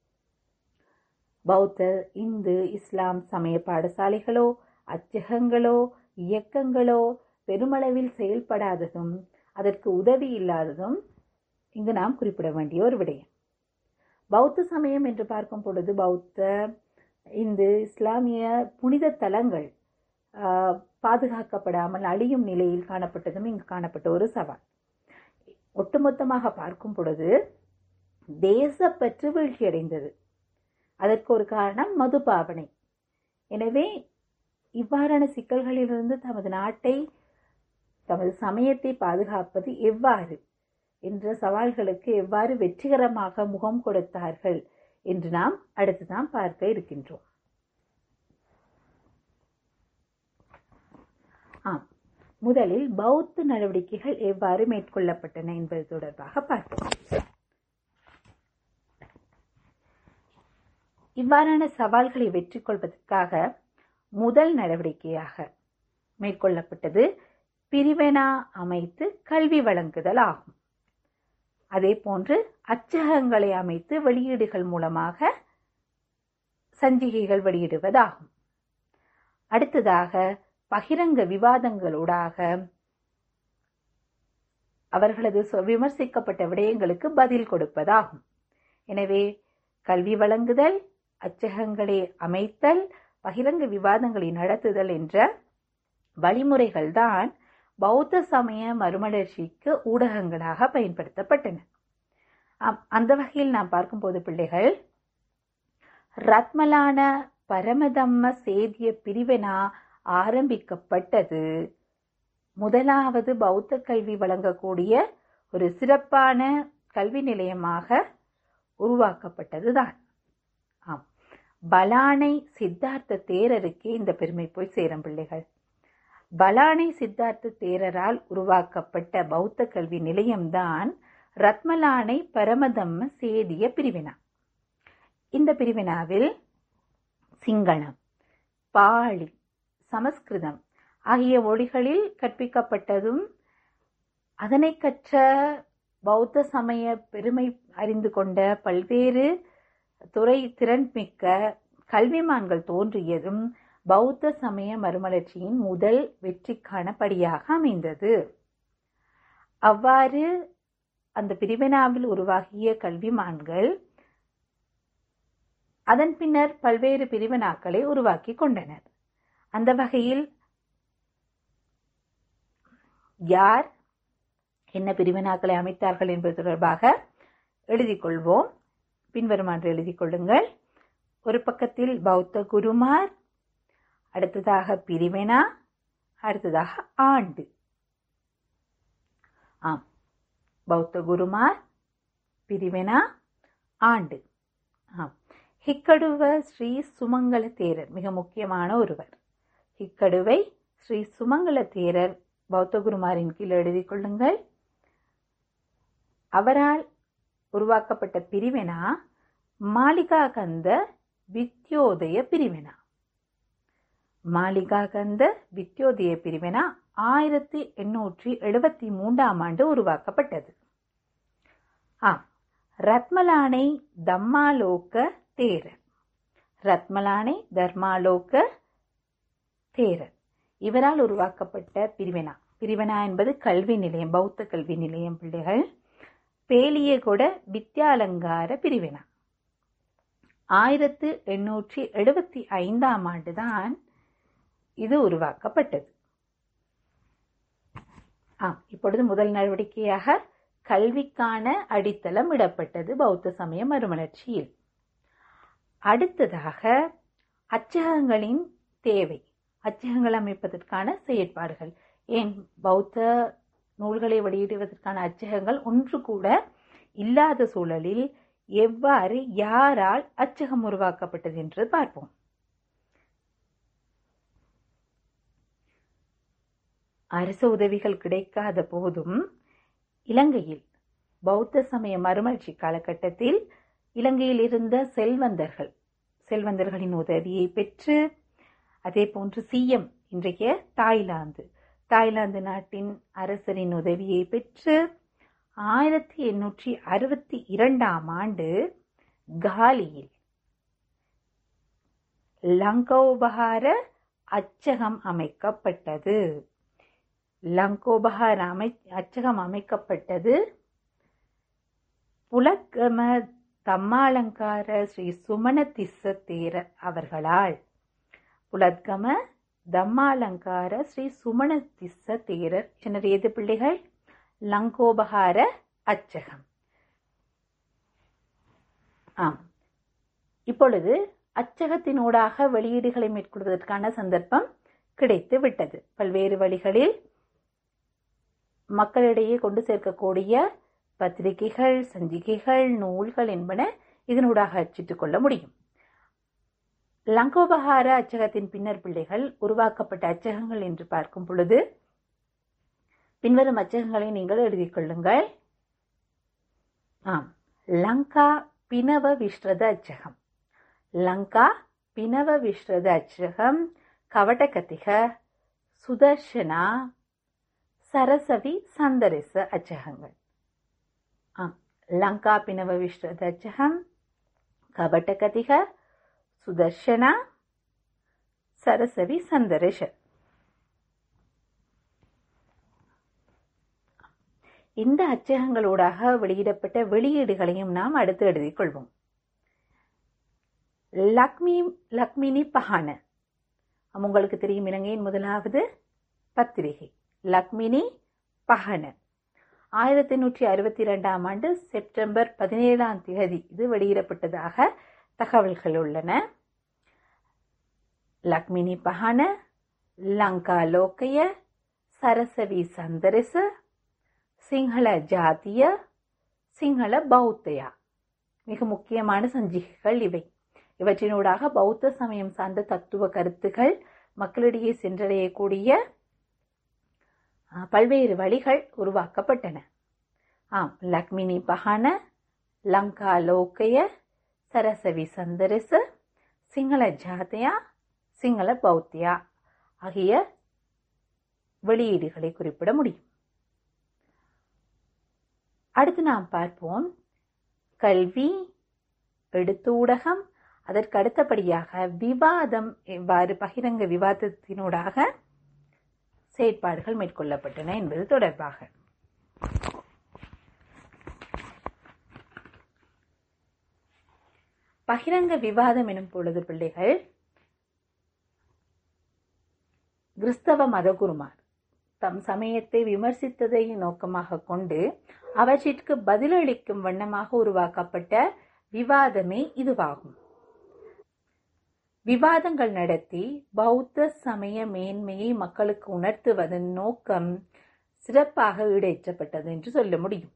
பௌத்த இந்து இஸ்லாம் சமய பாடசாலைகளோ அச்சகங்களோ இயக்கங்களோ பெருமளவில் செயல்படாததும் அதற்கு உதவி இல்லாததும் இங்கு நாம் குறிப்பிட வேண்டிய ஒரு விடயம் பௌத்த சமயம் என்று பார்க்கும் பொழுது பௌத்த இந்து இஸ்லாமிய புனித தலங்கள் ஆஹ், பாதுகாக்கப்படாமல் அழியும் நிலையில் காணப்பட்டதும் இங்கு காணப்பட்ட ஒரு சவால் ஒட்டுமொத்தமாக பார்க்கும் பொழுது தேசப்பற்று வீழ்ச்சியடைந்தது அதற்கு ஒரு காரணம் மதுபாவனை எனவே இவ்வாறான சிக்கல்களிலிருந்து தமது நாட்டை தமது சமயத்தை பாதுகாப்பது எவ்வாறு என்ற சவால்களுக்கு எவ்வாறு வெற்றிகரமாக முகம் கொடுத்தார்கள் என்று நாம் அடுத்துதான் பார்க்க இருக்கின்றோம் ஆம் முதலில் பௌத்த நடவடிக்கைகள் எவ்வாறு மேற்கொள்ளப்பட்டன என்பது தொடர்பாக பார்ப்போம் இவ்வாறான சவால்களை வெற்றி கொள்வதற்காக முதல் நடவடிக்கையாக மேற்கொள்ளப்பட்டது பிரிவினா அமைத்து கல்வி வழங்குதல் ஆகும் அதே போன்று அச்சகங்களை அமைத்து வெளியீடுகள் மூலமாக சஞ்சிகைகள் வெளியிடுவதாகும் அடுத்ததாக பகிரங்க விவாதங்களூடாக அவர்களது சொ- விமர்சிக்கப்பட்ட விடயங்களுக்கு பதில் கொடுப்பதாகும் எனவே கல்வி வழங்குதல் அச்சகங்களை அமைத்தல் பகிரங்க விவாதங்களை நடத்துதல் என்ற வழிமுறைகள்தான் பௌத்த சமய மறுமலர்ச்சிக்கு ஊடகங்களாக பயன்படுத்தப்பட்டன ஆம், அந்த வகையில் நாம் பார்க்கும்போது பிள்ளைகள் ரத்மலான பரமதம்ம சேதிய பிரிவினா ஆரம்பிக்கப்பட்டது முதலாவது பௌத்த கல்வி வழங்கக்கூடிய ஒரு சிறப்பான கல்வி நிலையமாக உருவாக்கப்பட்டதுதான் ஆம் பலானை சித்தார்த்த தேரருக்கே இந்த பெருமை போய் சேரும் பிள்ளைகள் பலானை சித்தார்த்த தேரரால் உருவாக்கப்பட்ட பௌத்த கல்வி நிலையம்தான் ரத்மலானை பரமதம்ம சேதிய பிரிவினா இந்த பிரிவினாவில் சிங்களம் பாளி சமஸ்கிருதம் ஆகிய மொழிகளில் கற்பிக்கப்பட்டதும் அதனை கற்ற பௌத்த சமய பெருமை அறிந்து கொண்ட பல்வேறு துறை திறன்மிக்க கல்விமான்கள் தோன்றியதும் பௌத்த சமய மறுமலர்ச்சியின் முதல் வெற்றிக்கான படியாக அமைந்தது அவ்வாறு அந்த பிரிவினாவில் உருவாகிய கல்விமான்கள் அதன் பின்னர் பல்வேறு பிரிவினாக்களை உருவாக்கி கொண்டனர் அந்த வகையில் யார் என்ன பிரிவினாக்களை அமைத்தார்கள் என்பது தொடர்பாக எழுதிக் கொள்வோம் பின்வருமாறு எழுதிக் கொள்ளுங்கள் ஒரு பக்கத்தில் பௌத்த குருமார் அடுத்ததாக பிரிவினா அடுத்ததாக ஆண்டு ஆம் பௌத்த குருமார் பிரிவினா ஆண்டு ஆம் ஹிக்கடுவ ஸ்ரீ சுமங்கல தேரர் மிக முக்கியமான ஒருவர் ஹிக்கடுவை ஸ்ரீ சுமங்கல தேரர் பௌத்த குருமாரின் கீழ் எழுதிக் கொள்ளுங்கள் அவரால் உருவாக்கப்பட்ட பிரிவினா மாளிகா கந்த வித்யோதய பிரிவினா மாளிகா கந்த வித்யோதய பிரிவினா ஆயிரத்தி எண்ணூற்றி எழுபத்தி மூன்றாம் ஆண்டு உருவாக்கப்பட்டது ஆம் ரத்மலானை தம்மாலோக தேரர் ரத்மலானை தர்மாலோக தேரர் இவரால் உருவாக்கப்பட்ட பிரிவினா பிரிவினா என்பது கல்வி நிலையம் பௌத்த கல்வி நிலையம் பிள்ளைகள் பேலியகொட வித்யாலங்கார பிரிவினா ஆயிரத்து எண்ணூற்றி எழுபத்தி ஐந்தாம் ஆண்டுதான் இது உருவாக்கப்பட்டது ஆம் இப்பொழுது முதல் நடவடிக்கையாக கல்விக்கான அடித்தளம் இடப்பட்டது பௌத்த சமய மறுமலர்ச்சியில் அடுத்ததாக அச்சகங்களின் தேவை அச்சகங்கள் அமைப்பதற்கான செயற்பாடுகள் ஏன் பௌத்த நூல்களை வெளியிடுவதற்கான அச்சகங்கள் ஒன்று கூட இல்லாத சூழலில் எவ்வாறு யாரால் அச்சகம் உருவாக்கப்பட்டது என்று பார்ப்போம் அரசு உதவிகள் கிடைக்காத போதும் இலங்கையில் பௌத்த சமய மறுமலர்ச்சி காலகட்டத்தில் இலங்கையில் இருந்த செல்வந்தர்கள் செல்வந்தர்களின் உதவியை பெற்று அதே போன்று சிஎம் இன்றைய தாய்லாந்து தாய்லாந்து நாட்டின் அரசரின் உதவியை பெற்று ஆயிரத்தி எண்ணூற்றி அறுபத்தி இரண்டாம் ஆண்டு காலியில் லங்கோபகார அச்சகம் அமைக்கப்பட்டது லங்கோபகார அமை அச்சகம் அமைக்கப்பட்டது புலக்கம தம்மாலங்கார ஸ்ரீ சுமண திஸ்ஸ தேரர் அவர்களால் புலத்கம தம்மாலங்கார ஸ்ரீ சுமண திஸ்ஸ தேரர் என்ற எது பிள்ளைகள் லங்கோபகார அச்சகம் ஆம் இப்பொழுது அச்சகத்தினூடாக வெளியீடுகளை மேற்கொள்வதற்கான சந்தர்ப்பம் கிடைத்து விட்டது பல்வேறு வழிகளில் மக்களிடையே கொண்டு சேர்க்கக்கூடிய பத்திரிகைகள் சஞ்சிகைகள் நூல்கள் என்பன இதனூடாக அச்சிட்டுக் கொள்ள முடியும் லங்கோபகார அச்சகத்தின் பின்னர் பிள்ளைகள் உருவாக்கப்பட்ட அச்சகங்கள் என்று பார்க்கும் பொழுது பின்வரும் அச்சகங்களை நீங்கள் எழுதிக் கொள்ளுங்கள் ஆம் லங்கா பினவ விஸ்ரத அச்சகம் லங்கா பினவ விஸ்ரத அச்சகம் கவடகதிக சுதர்ஷனா சரசவி சந்தரிச அச்சகங்கள் ஆம் லங்கா பினவ விஸ்ரத அச்சகம் கபட்டகதிக சுதர்ஷனா சரசவி சந்தரிஷ இந்த அச்சகங்களூடாக வெளியிடப்பட்ட வெளியீடுகளையும் நாம் அடுத்து எழுதிக் கொள்வோம் லக்மி லக்மினி பஹான உங்களுக்கு தெரியும் இலங்கையின் முதலாவது பத்திரிகை லக்மினி பஹன ஆயிரத்தி எண்ணூற்றி அறுபத்தி இரண்டாம் ஆண்டு செப்டம்பர் பதினேழாம் தேதி இது வெளியிடப்பட்டதாக தகவல்கள் உள்ளன லக்மினி பஹான லங்கா லோக்கைய சரசவி சந்தரிச சிங்கள ஜாத்திய சிங்கள பௌத்தையா மிக முக்கியமான சஞ்சிகைகள் இவை இவற்றினூடாக பௌத்த சமயம் சார்ந்த தத்துவ கருத்துகள் மக்களிடையே சென்றடையக்கூடிய பல்வேறு வழிகள் உருவாக்கப்பட்டன ஆம் லக்மினி பஹான லங்கா லோக்கைய சரசவி சந்தரிச சிங்கள ஜாதையா சிங்கள பௌத்தியா ஆகிய வெளியீடுகளை குறிப்பிட முடியும் அடுத்து நாம் பார்ப்போம் கல்வி எழுத்தூடகம் அதற்கு அடுத்தபடியாக விவாதம் எவ்வாறு பகிரங்க விவாதத்தினூடாக செயற்பாடுகள் மேற்கொள்ளப்பட்டன என்பது தொடர்பாக பகிரங்க விவாதம் எனும் பொழுது பிள்ளைகள் கிறிஸ்தவ மதகுருமார் தம் சமயத்தை விமர்சித்ததை நோக்கமாக கொண்டு அவற்றிற்கு பதிலளிக்கும் வண்ணமாக உருவாக்கப்பட்ட விவாதமே இதுவாகும் விவாதங்கள் நடத்தி பௌத்த சமய மேன்மையை மக்களுக்கு உணர்த்துவதன் நோக்கம் சிறப்பாக ஈடேற்றப்பட்டது என்று சொல்ல முடியும்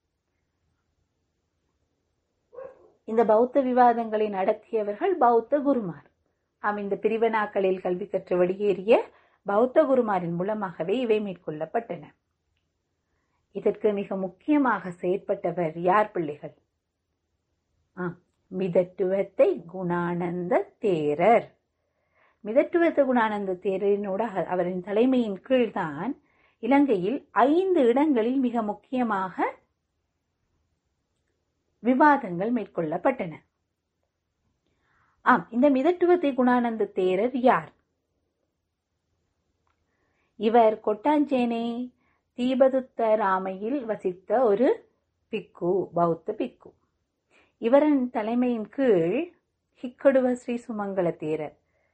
இந்த பௌத்த விவாதங்களை நடத்தியவர்கள் பௌத்த குருமார் ஆம் இந்த பிரிவனாக்களில் கல்வி கற்று வெளியேறிய பௌத்த குருமாரின் மூலமாகவே இவை மேற்கொள்ளப்பட்டன இதற்கு மிக முக்கியமாக செயற்பட்டவர் யார் பிள்ளைகள் ஆம் மிதட்டுவத்தை குணானந்த தேரர் மிதட்டுவத்த குணானந்த தேரரினோட அவரின் தலைமையின் கீழ்தான் இலங்கையில் ஐந்து இடங்களில் மிக முக்கியமாக விவாதங்கள் மேற்கொள்ளப்பட்டன ஆம் இந்த மிதட்டுவத்தை குணானந்த தேரர் யார் இவர் கொட்டாஞ்சேனை தீபதுத்த ராமையில் வசித்த ஒரு பிக்கு பௌத்த பிக்கு இவரின் தலைமையின் கீழ் ஹிக்கடுவ ஸ்ரீ சுமங்கல தேரர்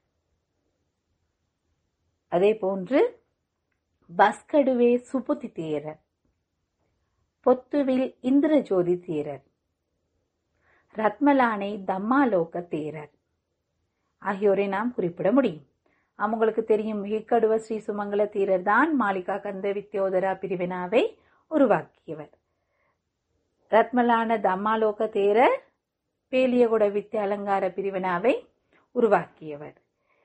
அதே போன்று பஸ்கடுவே சுபுதி தேரர் பொத்துவில் இந்திரஜோதி தேரர் ரத்மலானை தம்மாலோக தேரர் ஆகியோரை நாம் குறிப்பிட முடியும் அவங்களுக்கு தெரியும் ஹிக்கடுவ ஸ்ரீ சுமங்கல தீரர் தான் மாளிகா கந்த வித்யோதரா பிரிவினாவை உருவாக்கியவர் ரத்மலான தம்மாலோக தேரர் பேலியகுட வித்ய அலங்கார பிரிவினாவை உருவாக்கியவர்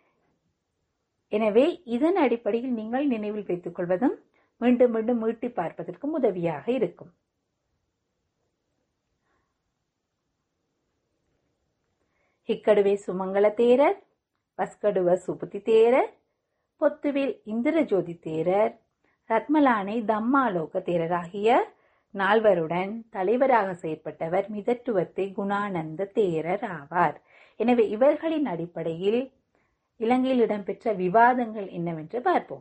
எனவே இதன் அடிப்படையில் நீங்கள் நினைவில் வைத்துக் கொள்வதும் மீண்டும் மீண்டும் மீட்டி பார்ப்பதற்கும் உதவியாக இருக்கும் ஹிக்கடுவே சுமங்கல தேரர் பஸ்கடுவ சுபுதி தேரர் பொத்துவில் இந்திரஜோதி தேரர் ரத்மலானை தம்மாலோக தேரர் ஆகிய நால்வருடன் தலைவராக செயற்பட்டவர் மிதட்டுவத்தை குணானந்த தேரர் ஆவார் எனவே இவர்களின் அடிப்படையில் இலங்கையில் இடம்பெற்ற விவாதங்கள் என்னவென்று பார்ப்போம்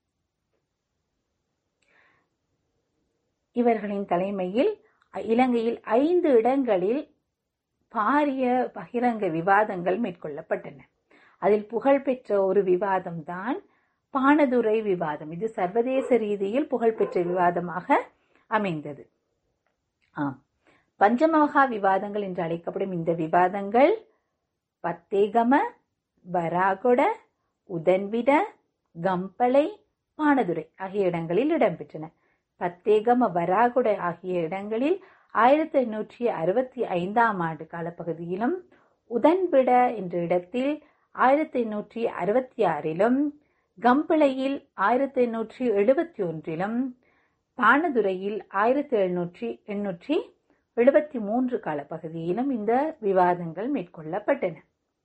இவர்களின் தலைமையில் இலங்கையில் ஐந்து இடங்களில் பாரிய பகிரங்க விவாதங்கள் மேற்கொள்ளப்பட்டன அதில் புகழ்பெற்ற ஒரு விவாதம் தான் பானதுரை விவாதம் இது சர்வதேச ரீதியில் புகழ்பெற்ற விவாதமாக அமைந்தது ஆம் பஞ்சமகா விவாதங்கள் என்று அழைக்கப்படும் இந்த விவாதங்கள் பத்தேகம வராகொட உதன்விட கம்பளை பானதுரை ஆகிய இடங்களில் இடம்பெற்றன பத்தேகம வராகுட ஆகிய இடங்களில் ஆயிரத்தி எண்ணூற்றி அறுபத்தி ஐந்தாம் ஆண்டு காலப்பகுதியிலும் உதன்விட என்ற இடத்தில் ஆயிரத்தி எண்ணூற்றி அறுபத்தி ஆறிலும் கம்பிளையில் ஆயிரத்தி எண்ணூற்றி எழுபத்தி ஒன்றிலும் பானதுரையில் ஆயிரத்தி எழுநூற்றி எண்ணூற்றி எழுபத்தி மூன்று காலப்பகுதியிலும் இந்த விவாதங்கள் மேற்கொள்ளப்பட்டன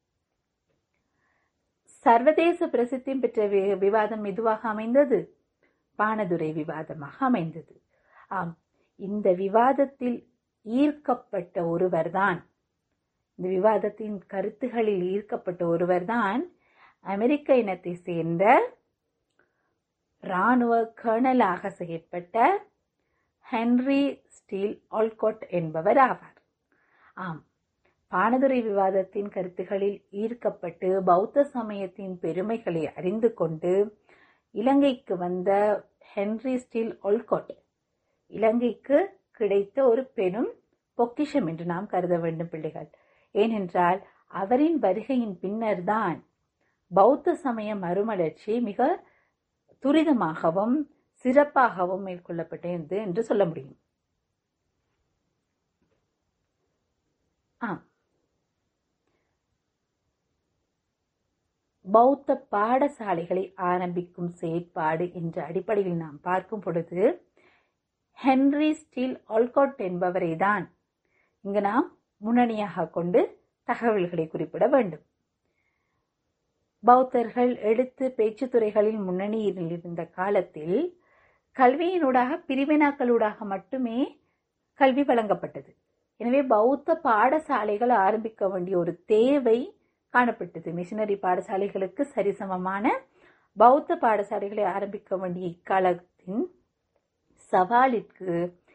சர்வதேச பிரசித்தி பெற்ற விவாதம் எதுவாக அமைந்தது பானதுரை விவாதமாக அமைந்தது ஆம் இந்த விவாதத்தில் ஈர்க்கப்பட்ட ஒருவர்தான் இந்த விவாதத்தின் கருத்துகளில் ஈர்க்கப்பட்ட ஒருவர்தான் அமெரிக்க இனத்தை சேர்ந்த இராணுவ கர்னலாக செயற்பட்ட ஹென்ரி ஸ்டீல் ஆல்கோட் என்பவர் ஆவார் ஆம் பானதுரை விவாதத்தின் கருத்துகளில் ஈர்க்கப்பட்டு பௌத்த சமயத்தின் பெருமைகளை அறிந்து கொண்டு இலங்கைக்கு வந்த ஹென்ரி ஸ்டீல் ஒல்கோட் இலங்கைக்கு கிடைத்த ஒரு பெரும் பொக்கிஷம் என்று நாம் கருத வேண்டும் பிள்ளைகள் ஏனென்றால் அவரின் வருகையின் பின்னர்தான் பௌத்த சமய மறுமலர்ச்சி மிக துரிதமாகவும் சிறப்பாகவும் மேற்கொள்ளப்பட்டது என்று சொல்ல முடியும் ஆம் பௌத்த பாடசாலைகளை ஆரம்பிக்கும் செயற்பாடு என்ற அடிப்படையில் நாம் பார்க்கும் பொழுது ஹென்ரி ஸ்டீல் ஆல்காட் என்பவரை தான் இங்கு நாம் முன்னணியாக கொண்டு தகவல்களை குறிப்பிட வேண்டும் பௌத்தர்கள் எழுத்து பேச்சுத் துறைகளில் முன்னணியில் இருந்த காலத்தில் கல்வியினூடாக பிரிவினாக்களூடாக மட்டுமே கல்வி வழங்கப்பட்டது எனவே பௌத்த பாடசாலைகள் ஆரம்பிக்க வேண்டிய ஒரு தேவை காணப்பட்டது மிஷனரி பாடசாலைகளுக்கு சரிசமமான பௌத்த பாடசாலைகளை ஆரம்பிக்க வேண்டிய இக்காலத்தின் சவாலிற்கு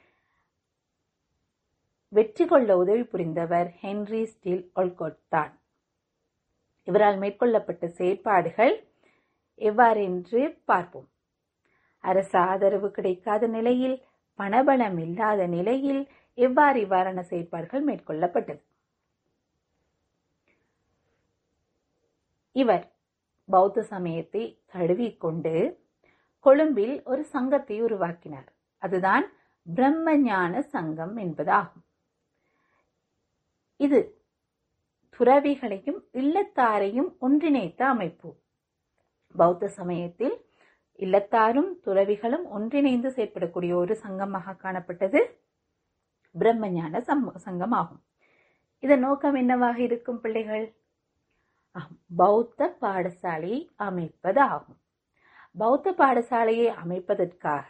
வெற்றி கொள்ள உதவி புரிந்தவர் ஹென்ரி ஸ்டீல் ஒல்கோட் தான் இவரால் மேற்கொள்ளப்பட்ட செயற்பாடுகள் எவ்வாறென்று பார்ப்போம் அரசு ஆதரவு கிடைக்காத நிலையில் பணபலம் இல்லாத நிலையில் எவ்வாறு இவ்வாறான செயற்பாடுகள் மேற்கொள்ளப்பட்டது இவர் பௌத்த சமயத்தை தழுவிக்கொண்டு கொழும்பில் ஒரு சங்கத்தை உருவாக்கினார் அதுதான் பிரம்மஞான சங்கம் என்பதாகும் இது துறவிகளையும் இல்லத்தாரையும் ஒன்றிணைத்த அமைப்பு பௌத்த சமயத்தில் இல்லத்தாரும் துறவிகளும் ஒன்றிணைந்து செயற்படக்கூடிய ஒரு சங்கமாக காணப்பட்டது பிரம்மஞான சங்கம் ஆகும் இதன் நோக்கம் என்னவாக இருக்கும் பிள்ளைகள் பௌத்த பாடசாலை அமைப்பது ஆகும் பௌத்த பாடசாலையை அமைப்பதற்காக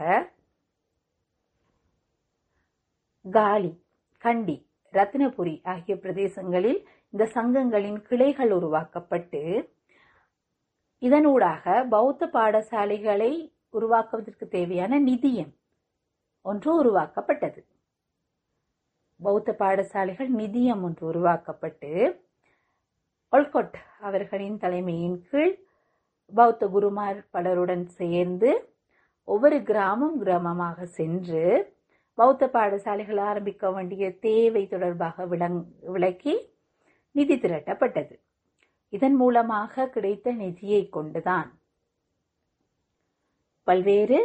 காலி கண்டி ரத்னபுரி ஆகிய பிரதேசங்களில் இந்த சங்கங்களின் கிளைகள் உருவாக்கப்பட்டு இதனூடாக பௌத்த பாடசாலைகளை உருவாக்குவதற்கு தேவையான நிதியம் ஒன்று உருவாக்கப்பட்டது பௌத்த பாடசாலைகள் நிதியம் ஒன்று உருவாக்கப்பட்டு ஒல்கொட் அவர்களின் தலைமையின் கீழ் பௌத்த குருமார் பலருடன் சேர்ந்து ஒவ்வொரு கிராமம் கிராமமாக சென்று பௌத்த பாடசாலைகள் ஆரம்பிக்க வேண்டிய தேவை தொடர்பாக விளங் விளக்கி நிதி திரட்டப்பட்டது இதன் மூலமாக கிடைத்த நிதியை கொண்டுதான் பல்வேறு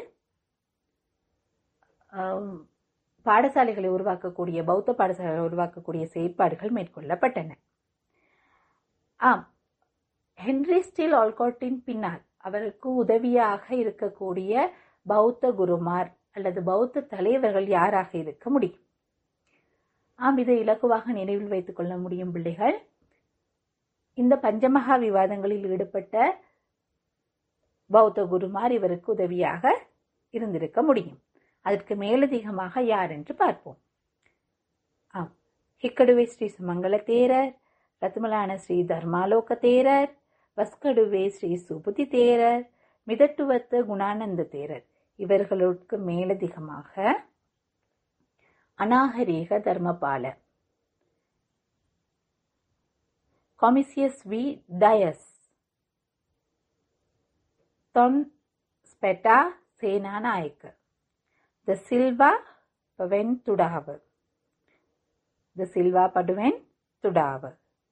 பாடசாலைகளை உருவாக்கக்கூடிய பௌத்த பாடசாலைகளை உருவாக்கக்கூடிய செயற்பாடுகள் மேற்கொள்ளப்பட்டன ஆம் ஹென்ரி ஸ்டீல் ஆல்காட்டின் பின்னால் அவருக்கு உதவியாக இருக்கக்கூடிய பௌத்த குருமார் அல்லது பௌத்த தலைவர்கள் யாராக இருக்க முடியும் ஆம் இதை இலகுவாக நினைவில் வைத்துக் கொள்ள முடியும் பிள்ளைகள் இந்த பஞ்சமகா விவாதங்களில் ஈடுபட்ட பௌத்த குருமார் இவருக்கு உதவியாக இருந்திருக்க முடியும் அதற்கு மேலதிகமாக யார் என்று பார்ப்போம் ஆம் ஹிக்கடுவே ஸ்ரீ சுமங்கல தேரர் ரத்மலான ஸ்ரீ தர்மாலோக தேரர் வஸ்கடுவே ஸ்ரீ சுபுதி தேரர் மிதட்டுவத்த குணானந்த தேரர் இவர்களுக்கு மேலதிகமாக அநாகரீக தர்மபால கொமிசியஸ் வி டயஸ் தொன் ஸ்பெட்டா சேனாநாயக்க த சில்வா பவென் துடாவ த சில்வா படுவென் துடாவ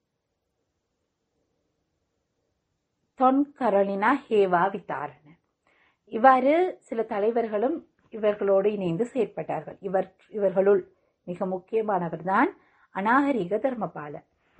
தொன் கரோலினா ஹேவா வித்தாரண இவ்வாறு சில தலைவர்களும் இவர்களோடு இணைந்து செயற்பட்டார்கள் இவர் இவர்களுள் மிக முக்கியமானவர்தான் அநாகரிக தர்மபால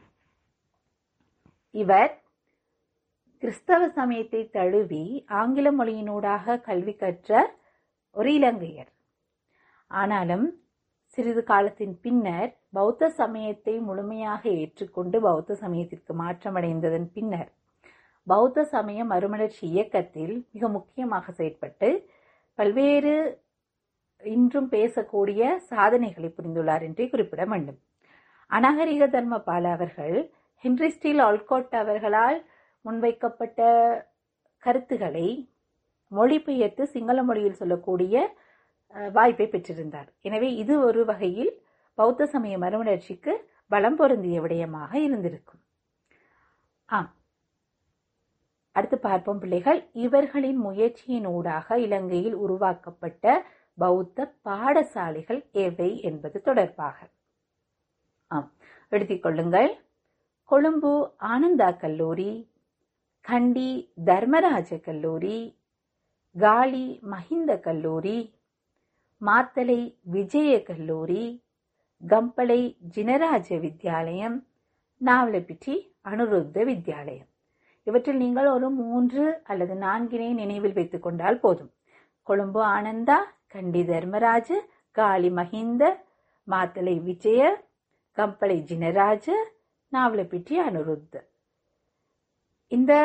இவர் கிறிஸ்தவ சமயத்தை தழுவி ஆங்கில மொழியினூடாக கல்வி கற்ற ஒரு இலங்கையர் ஆனாலும் சிறிது காலத்தின் பின்னர் பௌத்த சமயத்தை முழுமையாக ஏற்றுக்கொண்டு பௌத்த சமயத்திற்கு மாற்றமடைந்ததன் பின்னர் பௌத்த சமய மறுமலர்ச்சி இயக்கத்தில் மிக முக்கியமாக செயற்பட்டு பல்வேறு இன்றும் பேசக்கூடிய சாதனைகளை புரிந்துள்ளார் என்றே குறிப்பிட வேண்டும் அநாகரிக தர்மபால அவர்கள் ஹென்ரி ஸ்டீல் ஆல்கோட் அவர்களால் முன்வைக்கப்பட்ட கருத்துக்களை மொழிபெயர்த்து சிங்கள மொழியில் சொல்லக்கூடிய வாய்ப்பை பெற்றிருந்தார் எனவே இது ஒரு வகையில் பௌத்த சமய மறுமலர்ச்சிக்கு பலம் பொருந்திய விடயமாக இருந்திருக்கும் ஆம் அடுத்து பார்ப்போம் பிள்ளைகள் இவர்களின் முயற்சியின் ஊடாக இலங்கையில் உருவாக்கப்பட்ட பௌத்த பாடசாலைகள் எவை என்பது தொடர்பாக ஆம் எடுத்துக் கொள்ளுங்கள் கொழும்பு ஆனந்தா கல்லூரி கண்டி தர்மராஜ கல்லூரி காலி மஹிந்த கல்லூரி மாத்தலை விஜய கல்லூரி கம்பளை ஜினராஜ வித்யாலயம் நாவலப்பிட்டி அனுருத்த வித்யாலயம் இவற்றில் நீங்கள் ஒரு மூன்று அல்லது நான்கினை நினைவில் வைத்துக் கொண்டால் போதும் கொழும்பு ஆனந்தா கண்டி தர்மராஜ காளி மஹிந்த மாத்தலை விஜய கம்பளை ஜினராஜ நாவலப்பிட்டி அனுருத் இந்த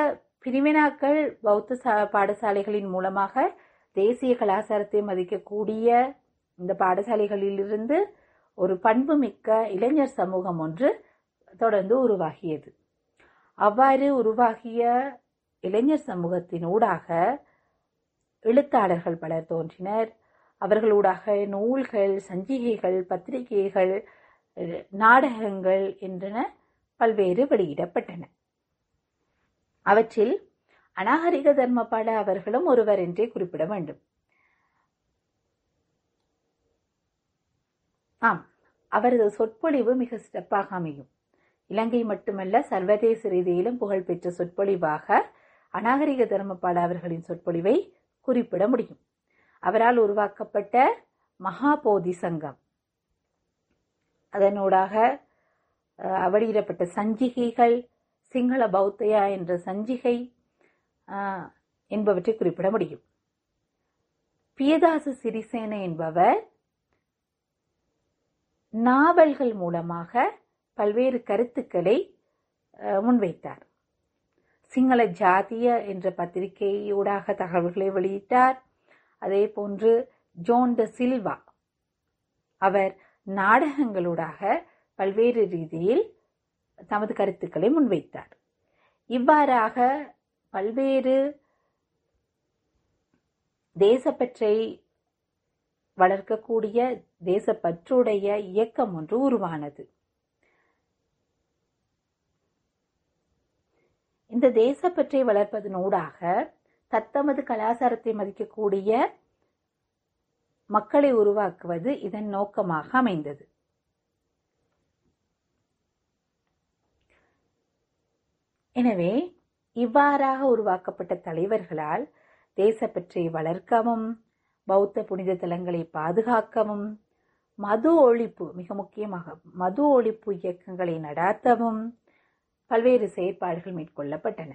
பிரிவினாக்கள் பௌத்த சா- பாடசாலைகளின் மூலமாக தேசிய கலாச்சாரத்தை மதிக்கக்கூடிய இந்த பாடசாலைகளிலிருந்து ஒரு பண்புமிக்க இளைஞர் சமூகம் ஒன்று தொடர்ந்து உருவாகியது அவ்வாறு உருவாகிய இளைஞர் சமூகத்தின் ஊடாக எழுத்தாளர்கள் பலர் தோன்றினர் அவர்களூடாக நூல்கள் சஞ்சிகைகள் பத்திரிகைகள் அஹ், நாடகங்கள் என்றன பல்வேறு வெளியிடப்பட்டன அவற்றில் அநாகரிக தர்மபால அவர்களும் ஒருவர் என்றே குறிப்பிட வேண்டும் ஆம் அவரது சொற்பொழிவு மிக சிறப்பாக அமையும் இலங்கை மட்டுமல்ல சர்வதேச ரீதியிலும் புகழ்பெற்ற சொற்பொழிவாக அநாகரிக தர்மபால அவர்களின் சொற்பொழிவை குறிப்பிட முடியும் அவரால் உருவாக்கப்பட்ட மகாபோதி சங்கம் அதனூடாக அஹ், வெளியிடப்பட்ட சஞ்சிகைகள் சிங்கள பௌத்தையா என்ற சஞ்சிகை அஹ், என்பவற்றை குறிப்பிட முடியும் பியதாச சிறிசேன என்பவர் நாவல்கள் மூலமாக பல்வேறு கருத்துக்களை அஹ், முன்வைத்தார் சிங்கள ஜாதிய என்ற பத்திரிகையூடாக தகவல்களை வெளியிட்டார் அதே போன்று ஜோன் த சில்வா அவர் நாடகங்களூடாக பல்வேறு ரீதியில் தமது கருத்துக்களை முன்வைத்தார் இவ்வாறாக பல்வேறு தேசப்பற்றை வளர்க்கக்கூடிய தேசப்பற்றுடைய இயக்கம் ஒன்று உருவானது இந்த தேசப்பற்றை வளர்ப்பதனூடாக தத்தமது கலாச்சாரத்தை மதிக்கக்கூடிய மக்களை உருவாக்குவது இதன் நோக்கமாக அமைந்தது எனவே இவ்வாறாக உருவாக்கப்பட்ட தலைவர்களால் தேசப்பற்றை வளர்க்கவும் பௌத்த புனித தலங்களை பாதுகாக்கவும் மது ஒழிப்பு மிக முக்கியமாக மது ஒழிப்பு இயக்கங்களை நடாத்தவும் பல்வேறு செயற்பாடுகள் மேற்கொள்ளப்பட்டன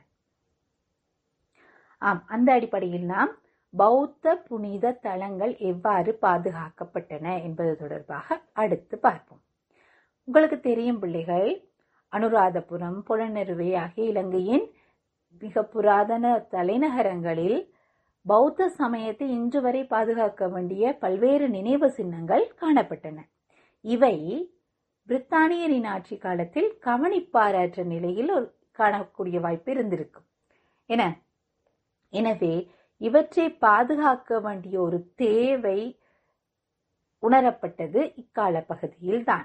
ஆம் அந்த அடிப்படையில் நாம் பௌத்த புனித தலங்கள் எவ்வாறு பாதுகாக்கப்பட்டன என்பது தொடர்பாக அடுத்து பார்ப்போம் உங்களுக்கு தெரியும் பிள்ளைகள் அனுராதபுரம் புலனெருவை ஆகிய இலங்கையின் மிக புராதன தலைநகரங்களில் பௌத்த சமயத்தை இன்று வரை பாதுகாக்க வேண்டிய பல்வேறு நினைவு சின்னங்கள் காணப்பட்டன இவை பிரித்தானியரின் ஆட்சி காலத்தில் கவனிப்பாரற்ற நிலையில் ஒரு காணக்கூடிய வாய்ப்பு இருந்திருக்கும் என எனவே இவற்றை பாதுகாக்க வேண்டிய ஒரு தேவை உணரப்பட்டது இக்கால பகுதியில்தான்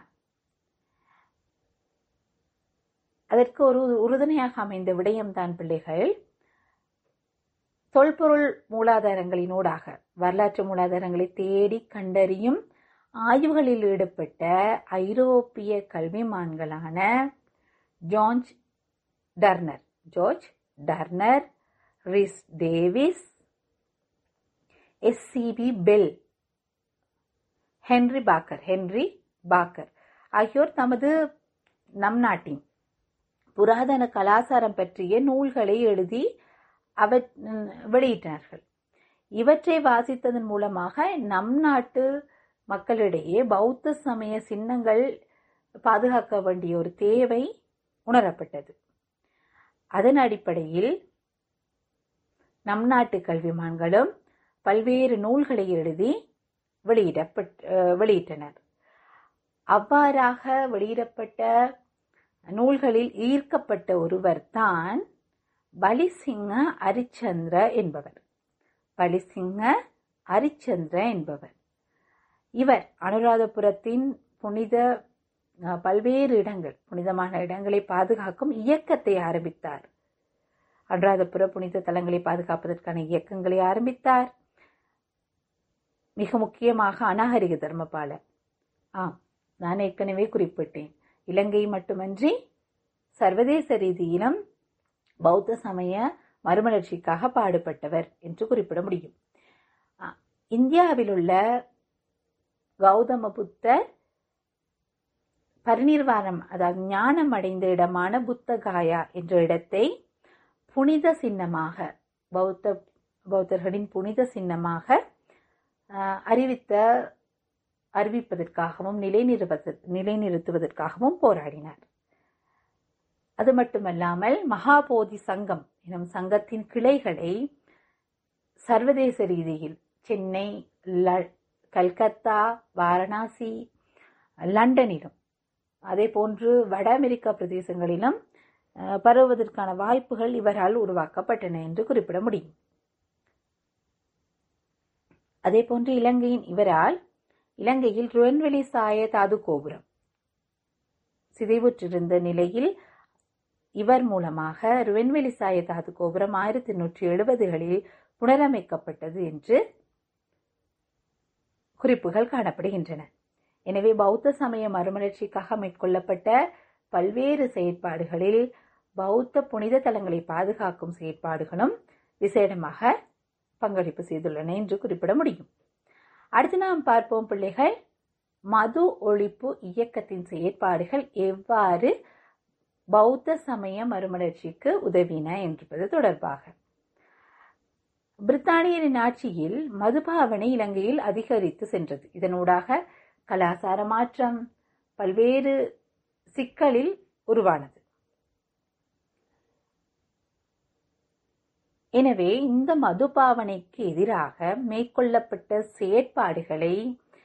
அதற்கு ஒரு உறுதுணையாக அமைந்த விடயம்தான் பிள்ளைகள் தொல்பொருள் மூலாதாரங்களினூடாக வரலாற்று மூலாதாரங்களை தேடி கண்டறியும் ஆய்வுகளில் ஈடுபட்ட ஐரோப்பிய கல்விமான்களான George Turner George Turner Rhys Davids S C P Bell Henry Parker Henry Parker ஆகியோர் தமது நம் நாட்டின் புராதன கலாச்சாரம் பற்றிய நூல்களை எழுதி அவ வெளியிட்டார்கள் இவற்றை வாசித்ததன் மூலமாக நம் நாட்டு மக்களிடையே பௌத்த சமய சின்னங்கள் பாதுகாக்க வேண்டிய ஒரு தேவை உணரப்பட்டது அதன் அடிப்படையில் நம் நாட்டு கல்விமான்களும் பல்வேறு நூல்களை எழுதி வெளியிடப்பட் வெளியிட்டனர் அவ்வாறாக வெளியிடப்பட்ட நூல்களில் ஈர்க்கப்பட்ட ஒருவர் தான் பலிசிங்க அரிச்சந்திர என்பவர் பலிசிங்க அரிச்சந்திர என்பவர் இவர் அனுராதபுரத்தின் புனித பல்வேறு இடங்கள் புனிதமான இடங்களை பாதுகாக்கும் இயக்கத்தை ஆரம்பித்தார் அனுராதபுர புனித தலங்களை பாதுகாப்பதற்கான இயக்கங்களை ஆரம்பித்தார் மிக முக்கியமாக அநாகரிக தர்மபால ஆம் நான் ஏற்கனவே குறிப்பிட்டேன் இலங்கை மட்டுமன்றி சர்வதேச ரீதியிலும் பௌத்த சமய மறுமலர்ச்சிக்காக பாடுபட்டவர் என்று குறிப்பிட முடியும் இந்தியாவில் உள்ள கௌதம புத்தர் பரிநிர்வாணம் அதாவது ஞானம் அடைந்த இடமான புத்தகாயா என்ற இடத்தை புனித சின்னமாக பௌத்த பௌத்தர்களின் புனித சின்னமாக அறிவித்த அறிவிப்பதற்காகவும் நிலைநிறுவ நிலைநிறுத்துவதற்காகவும் போராடினார் அது மட்டுமல்லாமல் மகாபோதி சங்கம் எனும் சங்கத்தின் கிளைகளை சர்வதேச ரீதியில் சென்னை ல- கல்கத்தா வாரணாசி லண்டனிலும் அதே போன்று வட அமெரிக்கா பிரதேசங்களிலும் அஹ், பரவுவதற்கான வாய்ப்புகள் இவரால் உருவாக்கப்பட்டன என்று குறிப்பிட முடியும் அதே போன்று இலங்கையின் இவரால் இலங்கையில் ருவன்வெளி சாய தாது கோபுரம் சிதைவுற்றிருந்த நிலையில் இவர் மூலமாக ருவன்வெளி சாய தாது கோபுரம் ஆயிரத்தி எண்ணூற்றி எழுபதுகளில் புனரமைக்கப்பட்டது என்று குறிப்புகள் காணப்படுகின்றன எனவே பௌத்த சமய மறுமலர்ச்சிக்காக மேற்கொள்ளப்பட்ட பல்வேறு செயற்பாடுகளில் பௌத்த புனித தலங்களை பாதுகாக்கும் செயற்பாடுகளும் விசேடமாக பங்களிப்பு செய்துள்ளன என்று குறிப்பிட முடியும் அடுத்து நாம் பார்ப்போம் பிள்ளைகள் மது ஒழிப்பு இயக்கத்தின் செயற்பாடுகள் எவ்வாறு பௌத்த சமய மறுமலர்ச்சிக்கு உதவின என்பது தொடர்பாக பிரித்தானியரின் ஆட்சியில் மதுபாவனை இலங்கையில் அதிகரித்து சென்றது இதனூடாக கலாசார மாற்றம் பல்வேறு சிக்கலில் உருவானது எனவே இந்த மதுபாவனைக்கு எதிராக மேற்கொள்ளப்பட்ட செயற்பாடுகளை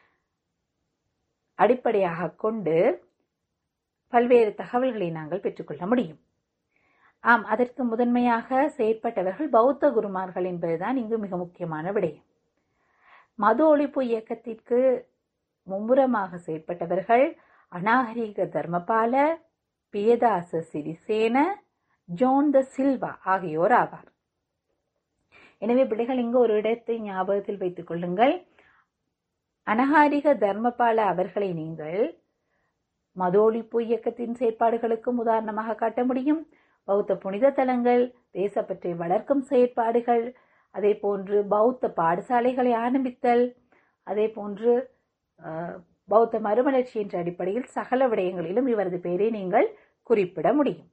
அடிப்படையாக கொண்டு பல்வேறு தகவல்களை நாங்கள் பெற்றுக்கொள்ள முடியும் ஆம் அதற்கு முதன்மையாக செயற்பட்டவர்கள் பௌத்த குருமார்கள் என்பதுதான் இங்கு மிக முக்கியமான விடயம் மது ஒழிப்பு இயக்கத்திற்கு மும்முரமாக செயற்பட்டவர்கள் அநாகரிக தர்மபால பியதாச சிறிசேன ஜோன் த சில்வா ஆகியோர் ஆவார் எனவே பிள்ளைகள் இங்கு ஒரு இடத்தை ஞாபகத்தில் வைத்துக் கொள்ளுங்கள் அனகாரிக தர்மபால அவர்களை நீங்கள் மது ஒழிப்பு இயக்கத்தின் செயற்பாடுகளுக்கும் உதாரணமாக காட்ட முடியும் பௌத்த புனித தலங்கள் தேசப்பற்றை வளர்க்கும் செயற்பாடுகள் அதே போன்று பௌத்த பாடசாலைகளை ஆரம்பித்தல் அதே போன்று அஹ், பௌத்த மறுமலர்ச்சி என்ற அடிப்படையில் சகல விடயங்களிலும் இவரது பெயரை நீங்கள் குறிப்பிட முடியும்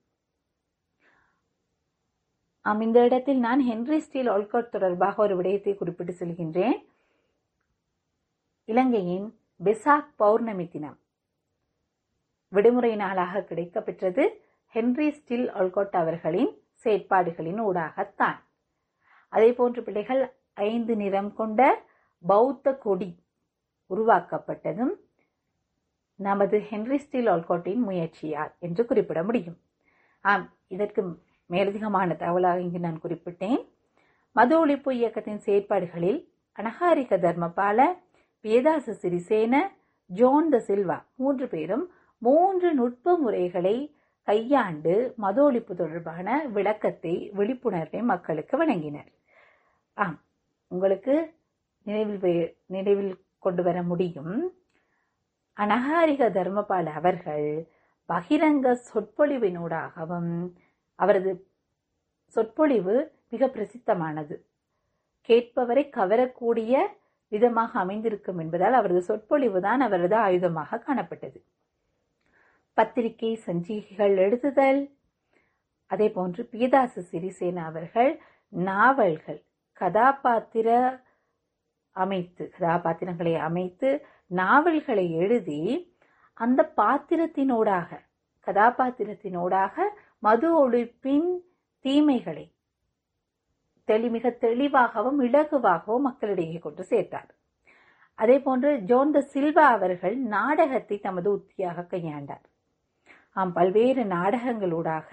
ஆம் இந்த இடத்தில் நான் ஹென்ரி ஸ்டீல் ஒல்கோட் தொடர்பாக ஒரு விடயத்தை குறிப்பிட்டு செல்கின்றேன் இலங்கையின் பெசாக் பௌர்ணமி தினம் விடுமுறை நாளாக கிடைக்கப்பெற்றது ஹென்ரி ஸ்டில் ஒல்கோட் அவர்களின் செயற்பாடுகளின் ஊடாகத்தான் அதே போன்று பிள்ளைகள் ஐந்து நிறம் கொண்ட பௌத்த கொடி உருவாக்கப்பட்டதும் நமது ஹென்ரி ஸ்டில் ஒல்கோட்டின் முயற்சியால் என்று குறிப்பிட முடியும் ஆம் இதற்கு மேலதிகமான தகவலாக இங்கு நான் குறிப்பிட்டேன் மது ஒழிப்பு இயக்கத்தின் செயற்பாடுகளில் அனகாரிக தர்மபால வேதாச சிறிசேன ஜோன் த சில்வா மூன்று பேரும் மூன்று நுட்ப முறைகளை கையாண்டு மது ஒழிப்பு தொடர்பான விளக்கத்தை விழிப்புணர்வை மக்களுக்கு வழங்கினர் ஆம் உங்களுக்கு நினைவில் வை- நினைவில் கொண்டு வர முடியும் அனகாரிக தர்மபால அவர்கள் பகிரங்க சொற்பொழிவினூடாகவும் அவரது சொற்பொழிவு மிக பிரசித்தமானது கேட்பவரை கவரக்கூடிய விதமாக அமைந்திருக்கும் என்பதால் அவரது சொற்பொழிவு தான் அவரது ஆயுதமாக காணப்பட்டது பத்திரிகை சஞ்சிகைகள் எழுதுதல் அதே போன்று பீதாசு சிறிசேன அவர்கள் நாவல்கள் கதாபாத்திர அமைத்து கதாபாத்திரங்களை அமைத்து நாவல்களை எழுதி அந்த பாத்திரத்தினூடாக கதாபாத்திரத்தினூடாக மது ஒழிப்பின் தீமைகளை தெளி மிக தெளிவாகவும் இலகுவாகவும் மக்களிடையே கொண்டு சேர்த்தார் அதே போன்று ஜோன் த சில்வா அவர்கள் நாடகத்தை தமது உத்தியாக கையாண்டார் ஆம் பல்வேறு நாடகங்களூடாக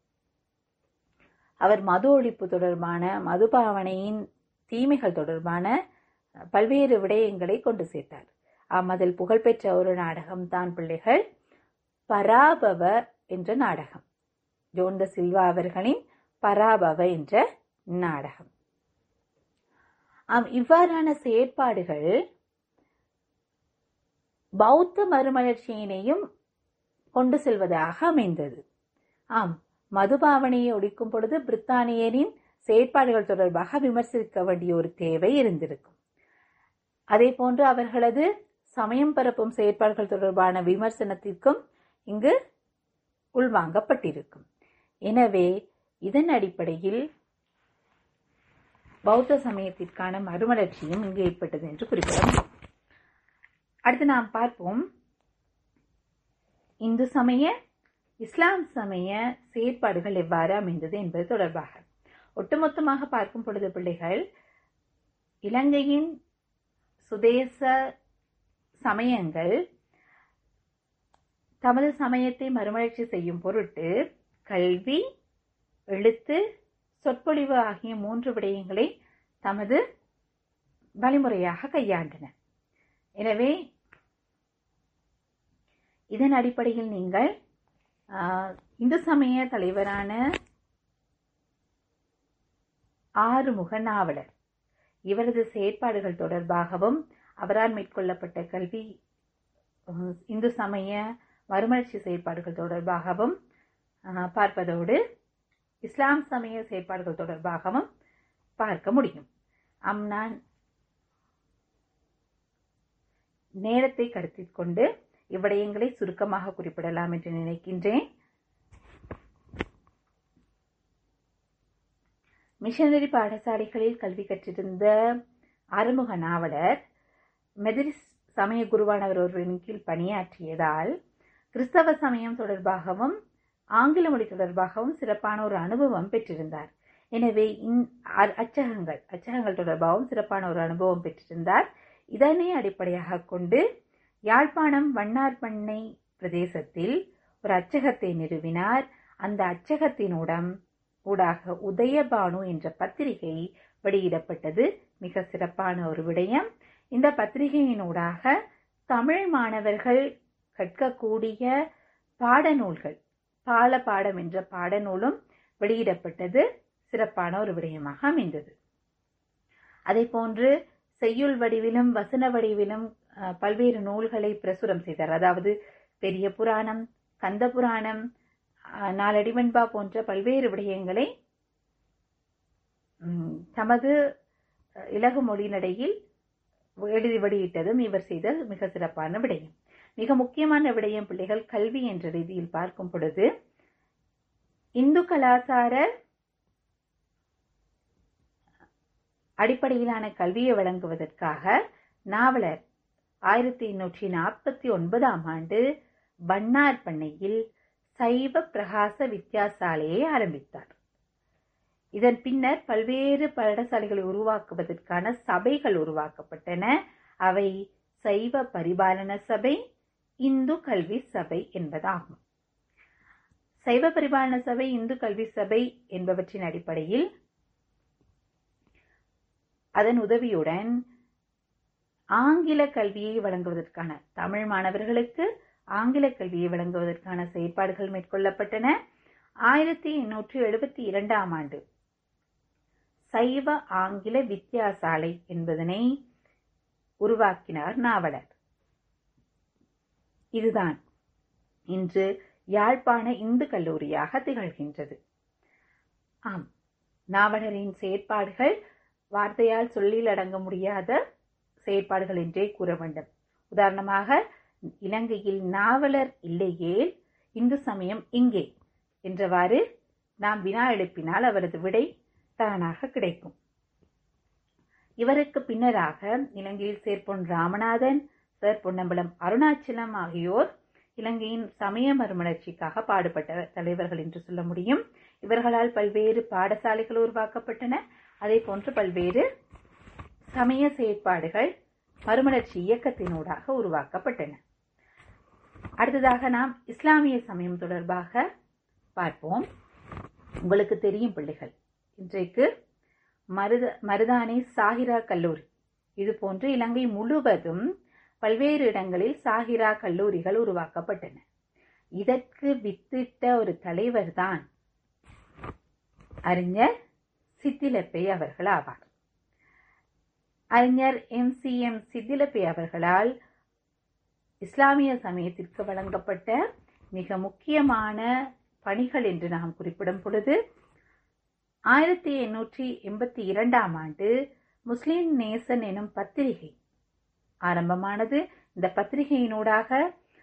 அவர் மது ஒழிப்பு தொடர்பான மதுபாவனையின் தீமைகள் தொடர்பான பல்வேறு விடயங்களை கொண்டு சேர்த்தார் ஆம் அதில் புகழ்பெற்ற ஒரு நாடகம் தான் பிள்ளைகள் பராபவ என்ற நாடகம் ஜோன் த சில்வா அவர்களின் பராபவ என்ற நாடகம் ஆம் இவ்வாறான செயற்பாடுகள் பௌத்த மறுமலர்ச்சியினையும் கொண்டு செல்வதாக அமைந்தது ஆம் மதுபாவனையை ஒழிக்கும் பொழுது பிரித்தானியரின் செயற்பாடுகள் தொடர்பாக விமர்சிக்க வேண்டிய ஒரு தேவை இருந்திருக்கும் அதே போன்று அவர்களது சமயம் பரப்பும் செயற்பாடுகள் தொடர்பான விமர்சனத்திற்கும் இங்கு உள்வாங்கப்பட்டிருக்கும் எனவே இதன் அடிப்படையில் பௌத்த சமயத்திற்கான மறுமலர்ச்சியும் இங்கு ஏற்பட்டது என்று குறிப்பிட முடியும் அடுத்து நாம் பார்ப்போம் இந்து சமய இஸ்லாம் சமய செயற்பாடுகள் எவ்வாறு அமைந்தது என்பது தொடர்பாக ஒட்டுமொத்தமாக பார்க்கும் பொழுது பிள்ளைகள் இலங்கையின் சுதேச சமயங்கள் தமது சமயத்தை மறுமலர்ச்சி செய்யும் பொருட்டு கல்வி எழுத்து சொற்பொழிவு ஆகிய மூன்று விடயங்களை தமது வழிமுறையாக கையாண்டன எனவே இதன் அடிப்படையில் நீங்கள் இந்து சமய தலைவரான ஆறுமுக நாவலர் இவரது செயற்பாடுகள் தொடர்பாகவும் அவரால் மேற்கொள்ளப்பட்ட கல்வி இந்து சமய மறுமலர்ச்சி செயற்பாடுகள் தொடர்பாகவும் பார்ப்பதோடு இஸ்லாம் சமய செயற்பாடுகள் தொடர்பாகவும் பார்க்க முடியும் அம் நான் நேரத்தை கருத்தில் கொண்டு இவ்விடயங்களை சுருக்கமாக குறிப்பிடலாம் என்று நினைக்கின்றேன் மிஷனரி பாடசாலைகளில் கல்வி கற்றிருந்த ஆறுமுக நாவலர் மெதிரிஸ் சமய குருவானவர் ஒருவரின் கீழ் பணியாற்றியதால் கிறிஸ்தவ சமயம் தொடர்பாகவும் ஆங்கில மொழி தொடர்பாகவும் சிறப்பான ஒரு அனுபவம் பெற்றிருந்தார் எனவே அச்சகங்கள் அச்சகங்கள் தொடர்பாகவும் சிறப்பான ஒரு அனுபவம் பெற்றிருந்தார் இதனை அடிப்படையாக கொண்டு யாழ்ப்பாணம் வண்ணார்பண்ணை பிரதேசத்தில் ஒரு அச்சகத்தை நிறுவினார் அந்த அச்சகத்தினுடன் ஊடாக உதயபானு என்ற பத்திரிகை வெளியிடப்பட்டது மிக சிறப்பான ஒரு விடயம் இந்த பத்திரிகையினூடாக தமிழ் மாணவர்கள் கற்கக்கூடிய பாடநூல்கள் பால பாடம் என்ற பாடநூலும் வெளியிடப்பட்டது சிறப்பான ஒரு விடயமாக அமைந்தது அதே போன்று செய்யுள் வடிவிலும் வசன வடிவிலும் பல்வேறு நூல்களை பிரசுரம் செய்தார் அதாவது பெரிய புராணம் கந்த புராணம் நாலடிவன்பா போன்ற பல்வேறு விடயங்களை தமது இலகு மொழி நடையில் எழுதி வெளியிட்டதும் இவர் செய்த மிக சிறப்பான விடயம் மிக முக்கியமான விடயம் பிள்ளைகள் கல்வி என்ற ரீதியில் பார்க்கும் பொழுது இந்து கலாச்சார அடிப்படையிலான கல்வியை வழங்குவதற்காக நாவலர் ஆயிரத்தி எண்ணூற்றி நாற்பத்தி ஒன்பதாம் ஆண்டு வண்ணார் பண்ணையில் சைவ பிரகாச வித்யாசாலையை ஆரம்பித்தார் இதன் பின்னர் பல்வேறு பாடசாலைகளை உருவாக்குவதற்கான சபைகள் உருவாக்கப்பட்டன அவை சைவ பரிபாலன சபை இந்து கல்வி சபை என்பதாகும் சைவ பரிபாலன சபை இந்து கல்வி சபை என்பவற்றின் அடிப்படையில் அதன் உதவியுடன் ஆங்கில கல்வியை வழங்குவதற்கான தமிழ் மாணவர்களுக்கு ஆங்கில கல்வியை வழங்குவதற்கான செயற்பாடுகள் மேற்கொள்ளப்பட்டன ஆயிரத்தி எண்ணூற்றி எழுபத்தி இரண்டாம் ஆண்டு சைவ ஆங்கில வித்யாசாலை என்பதனை உருவாக்கினார் நாவலர் இதுதான் இன்று யாழ்ப்பாண இந்து கல்லூரியாக திகழ்கின்றது ஆம் நாவலரின் செயற்பாடுகள் வார்த்தையால் சொல்லில் அடங்க முடியாத செயற்பாடுகள் என்றே கூற வேண்டும் உதாரணமாக இலங்கையில் நாவலர் இல்லையேல் இந்து சமயம் இங்கே என்றவாறு நாம் வினா எழுப்பினால் அவரது விடை தானாக கிடைக்கும் இவருக்கு பின்னராக இலங்கையில் சேர்ப்பொன் ராமநாதன் சர் பொன்னம்பலம் அருணாச்சலம் ஆகியோர் இலங்கையின் சமய மறுமலர்ச்சிக்காக பாடுபட்ட தலைவர்கள் என்று சொல்ல முடியும் இவர்களால் பல்வேறு பாடசாலைகள் உருவாக்கப்பட்டன அதே போன்று பல்வேறு சமய செயற்பாடுகள் மறுமலர்ச்சி இயக்கத்தினூடாக உருவாக்கப்பட்டன அடுத்ததாக நாம் இஸ்லாமிய சமயம் தொடர்பாக பார்ப்போம் உங்களுக்கு தெரியும் பிள்ளைகள் இன்றைக்கு மருத மருதானை சாகிரா கல்லூரி இது போன்று இலங்கை முழுவதும் பல்வேறு இடங்களில் சாகிரா கல்லூரிகள் உருவாக்கப்பட்டன இதற்கு வித்திட்ட ஒரு தலைவர் தான் அறிஞர் சித்திலப்பை அவர்கள் ஆவார் அறிஞர் எம் சி எம் சித்திலப்பை அவர்களால் இஸ்லாமிய சமயத்திற்கு வழங்கப்பட்ட மிக முக்கியமான பணிகள் என்று நாம் குறிப்பிடும் பொழுது ஆயிரத்தி எண்ணூற்றி எண்பத்தி இரண்டாம் ஆண்டு முஸ்லிம் நேசன் எனும் பத்திரிகை ஆரம்பமானது இந்த பத்திரிகையினூடாக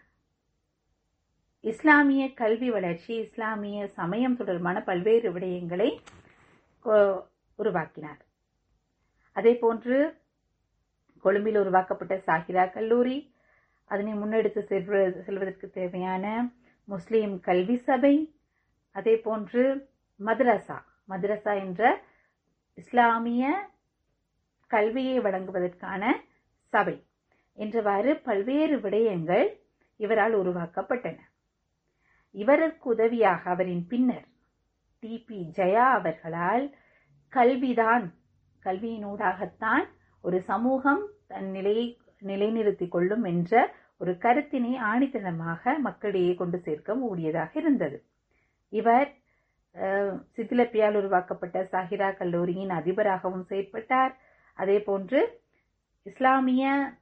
இஸ்லாமிய கல்வி வளர்ச்சி இஸ்லாமிய சமயம் தொடர்பான பல்வேறு விடயங்களை உருவாக்கினார் அதே போன்று கொழும்பில் உருவாக்கப்பட்ட சாகிரா கல்லூரி அதனை முன்னெடுத்து செல்வதற்கு தேவையான முஸ்லிம் கல்வி சபை அதே போன்று மദ്രസா மദ്രசா என்ற இஸ்லாமிய கல்வியை வழங்குவதற்கான சபை என்றவாறு பல்வேறு விடயங்கள் இவரால் உருவாக்கப்பட்டன இவருக்கு உதவியாக அவரின் பின்னர் டி பி ஜெயா அவர்களால் கல்விதான் கல்வியினூடாகத்தான் ஒரு சமூகம் தன் நிலையை நிலைநிறுத்திக் கொள்ளும் என்ற ஒரு கருத்தினை ஆணித்தனமாக மக்களிடையே கொண்டு சேர்க்க கூடியதாக இருந்தது இவர் சித்திலப்பியால் உருவாக்கப்பட்ட சாஹிரா கல்லூரியின் அதிபராகவும் செயற்பட்டார் அதே போன்று இஸ்லாமிய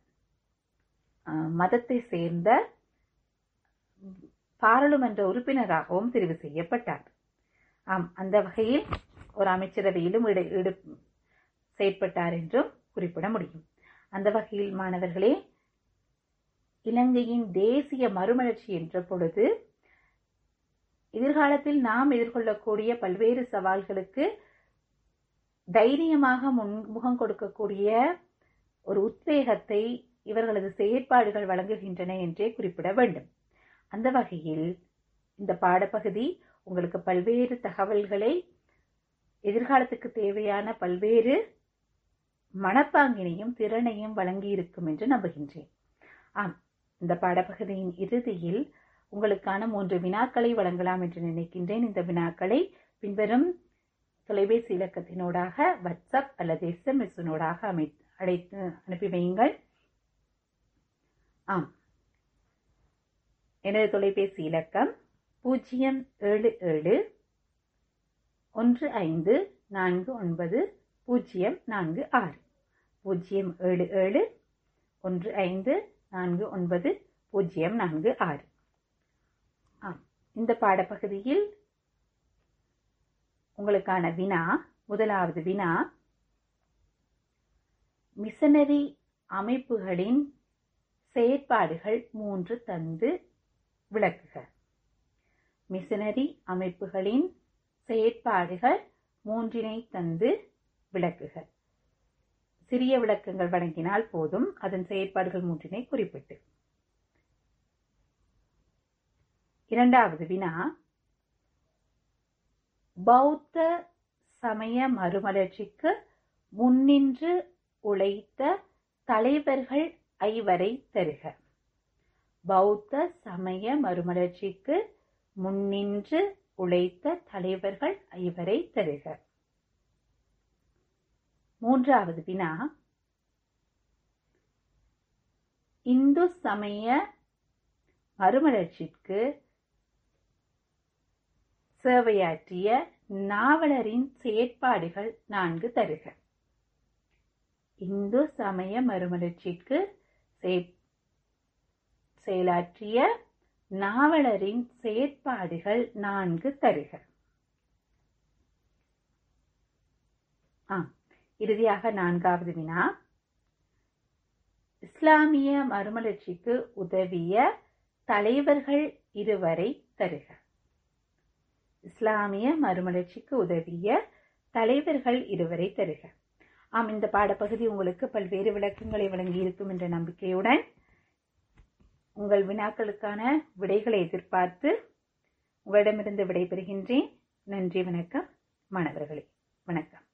மதத்தை சேர்ந்த பாராளுமன்ற உறுப்பினராகவும் தெரிவு செய்யப்பட்டார் ஆம் அந்த வகையில் ஒரு அமைச்சரவையிலும் ஈடு செயற்பட்டார் என்றும் குறிப்பிட முடியும் அந்த வகையில் மாணவர்களே இலங்கையின் தேசிய மறுமலர்ச்சி என்ற பொழுது எதிர்காலத்தில் நாம் எதிர்கொள்ளக்கூடிய பல்வேறு சவால்களுக்கு தைரியமாக முன்முகம் கொடுக்கக்கூடிய ஒரு உத்வேகத்தை இவர்களது செயற்பாடுகள் வழங்குகின்றன என்றே குறிப்பிட வேண்டும் அந்த வகையில் இந்த பாடப்பகுதி உங்களுக்கு பல்வேறு தகவல்களை எதிர்காலத்துக்கு தேவையான பல்வேறு மனப்பாங்கினையும் திறனையும் வழங்கி இருக்கும் என்று நம்புகின்றேன் ஆம் இந்த பாடப்பகுதியின் இறுதியில் உங்களுக்கான மூன்று வினாக்களை வழங்கலாம் என்று நினைக்கின்றேன் இந்த வினாக்களை பின்வரும் தொலைபேசி இலக்கத்தினூடாக வாட்ஸ்அப் அல்லது எஸ்எம்எஸ்னூடாக அமை அழைத்து அனுப்பி வையுங்கள் ஆம் எனது தொலைபேசி இலக்கம் பூஜ்ஜியம் ஏழு ஏழு ஒன்று ஐந்து நான்கு ஒன்பது பூஜ்ஜியம் நான்கு ஆறு பூஜ்ஜியம் ஏழு ஏழு ஒன்று ஐந்து நான்கு ஒன்பது பூஜ்ஜியம் நான்கு ஆறு ஆம் இந்த பாடப்பகுதியில் உங்களுக்கான வினா முதலாவது வினா மிஷனரி அமைப்புகளின் செயற்பாடுகள் மூன்று தந்து விளக்குக மிஷனரி அமைப்புகளின் செயற்பாடுகள் மூன்றினை தந்து விளக்குக சிறிய விளக்கங்கள் வழங்கினால் போதும் அதன் செயற்பாடுகள் மூன்றினை குறிப்பிட்டு இரண்டாவது வினா பௌத்த சமய மறுமலர்ச்சிக்கு முன்னின்று உழைத்த தலைவர்கள் ஐவரை தருக பௌத்த சமய மறுமலர்ச்சிக்கு முன்னின்று உழைத்த தலைவர்கள் ஐவரை தருக மூன்றாவது வினா இந்து சமய மறுமலர்ச்சிக்கு சேவையாற்றிய நாவலரின் செயற்பாடுகள் நான்கு தருக இந்து சமய மறுமலர்ச்சிக்கு செயலாற்றிய நாவலரின் செயற்பாடுகள் நான்கு தருக ஆம் இறுதியாக நான்காவது வினா இஸ்லாமிய மறுமலர்ச்சிக்கு உதவிய தலைவர்கள் இருவரை தருக இஸ்லாமிய மறுமலர்ச்சிக்கு உதவிய தலைவர்கள் இருவரை தருக ஆம் இந்த பாடப்பகுதி உங்களுக்கு பல்வேறு விளக்கங்களை வழங்கி இருக்கும் என்ற நம்பிக்கையுடன் உங்கள் வினாக்களுக்கான விடைகளை எதிர்பார்த்து உங்களிடமிருந்து விடைபெறுகின்றேன் நன்றி வணக்கம் மாணவர்களே வணக்கம்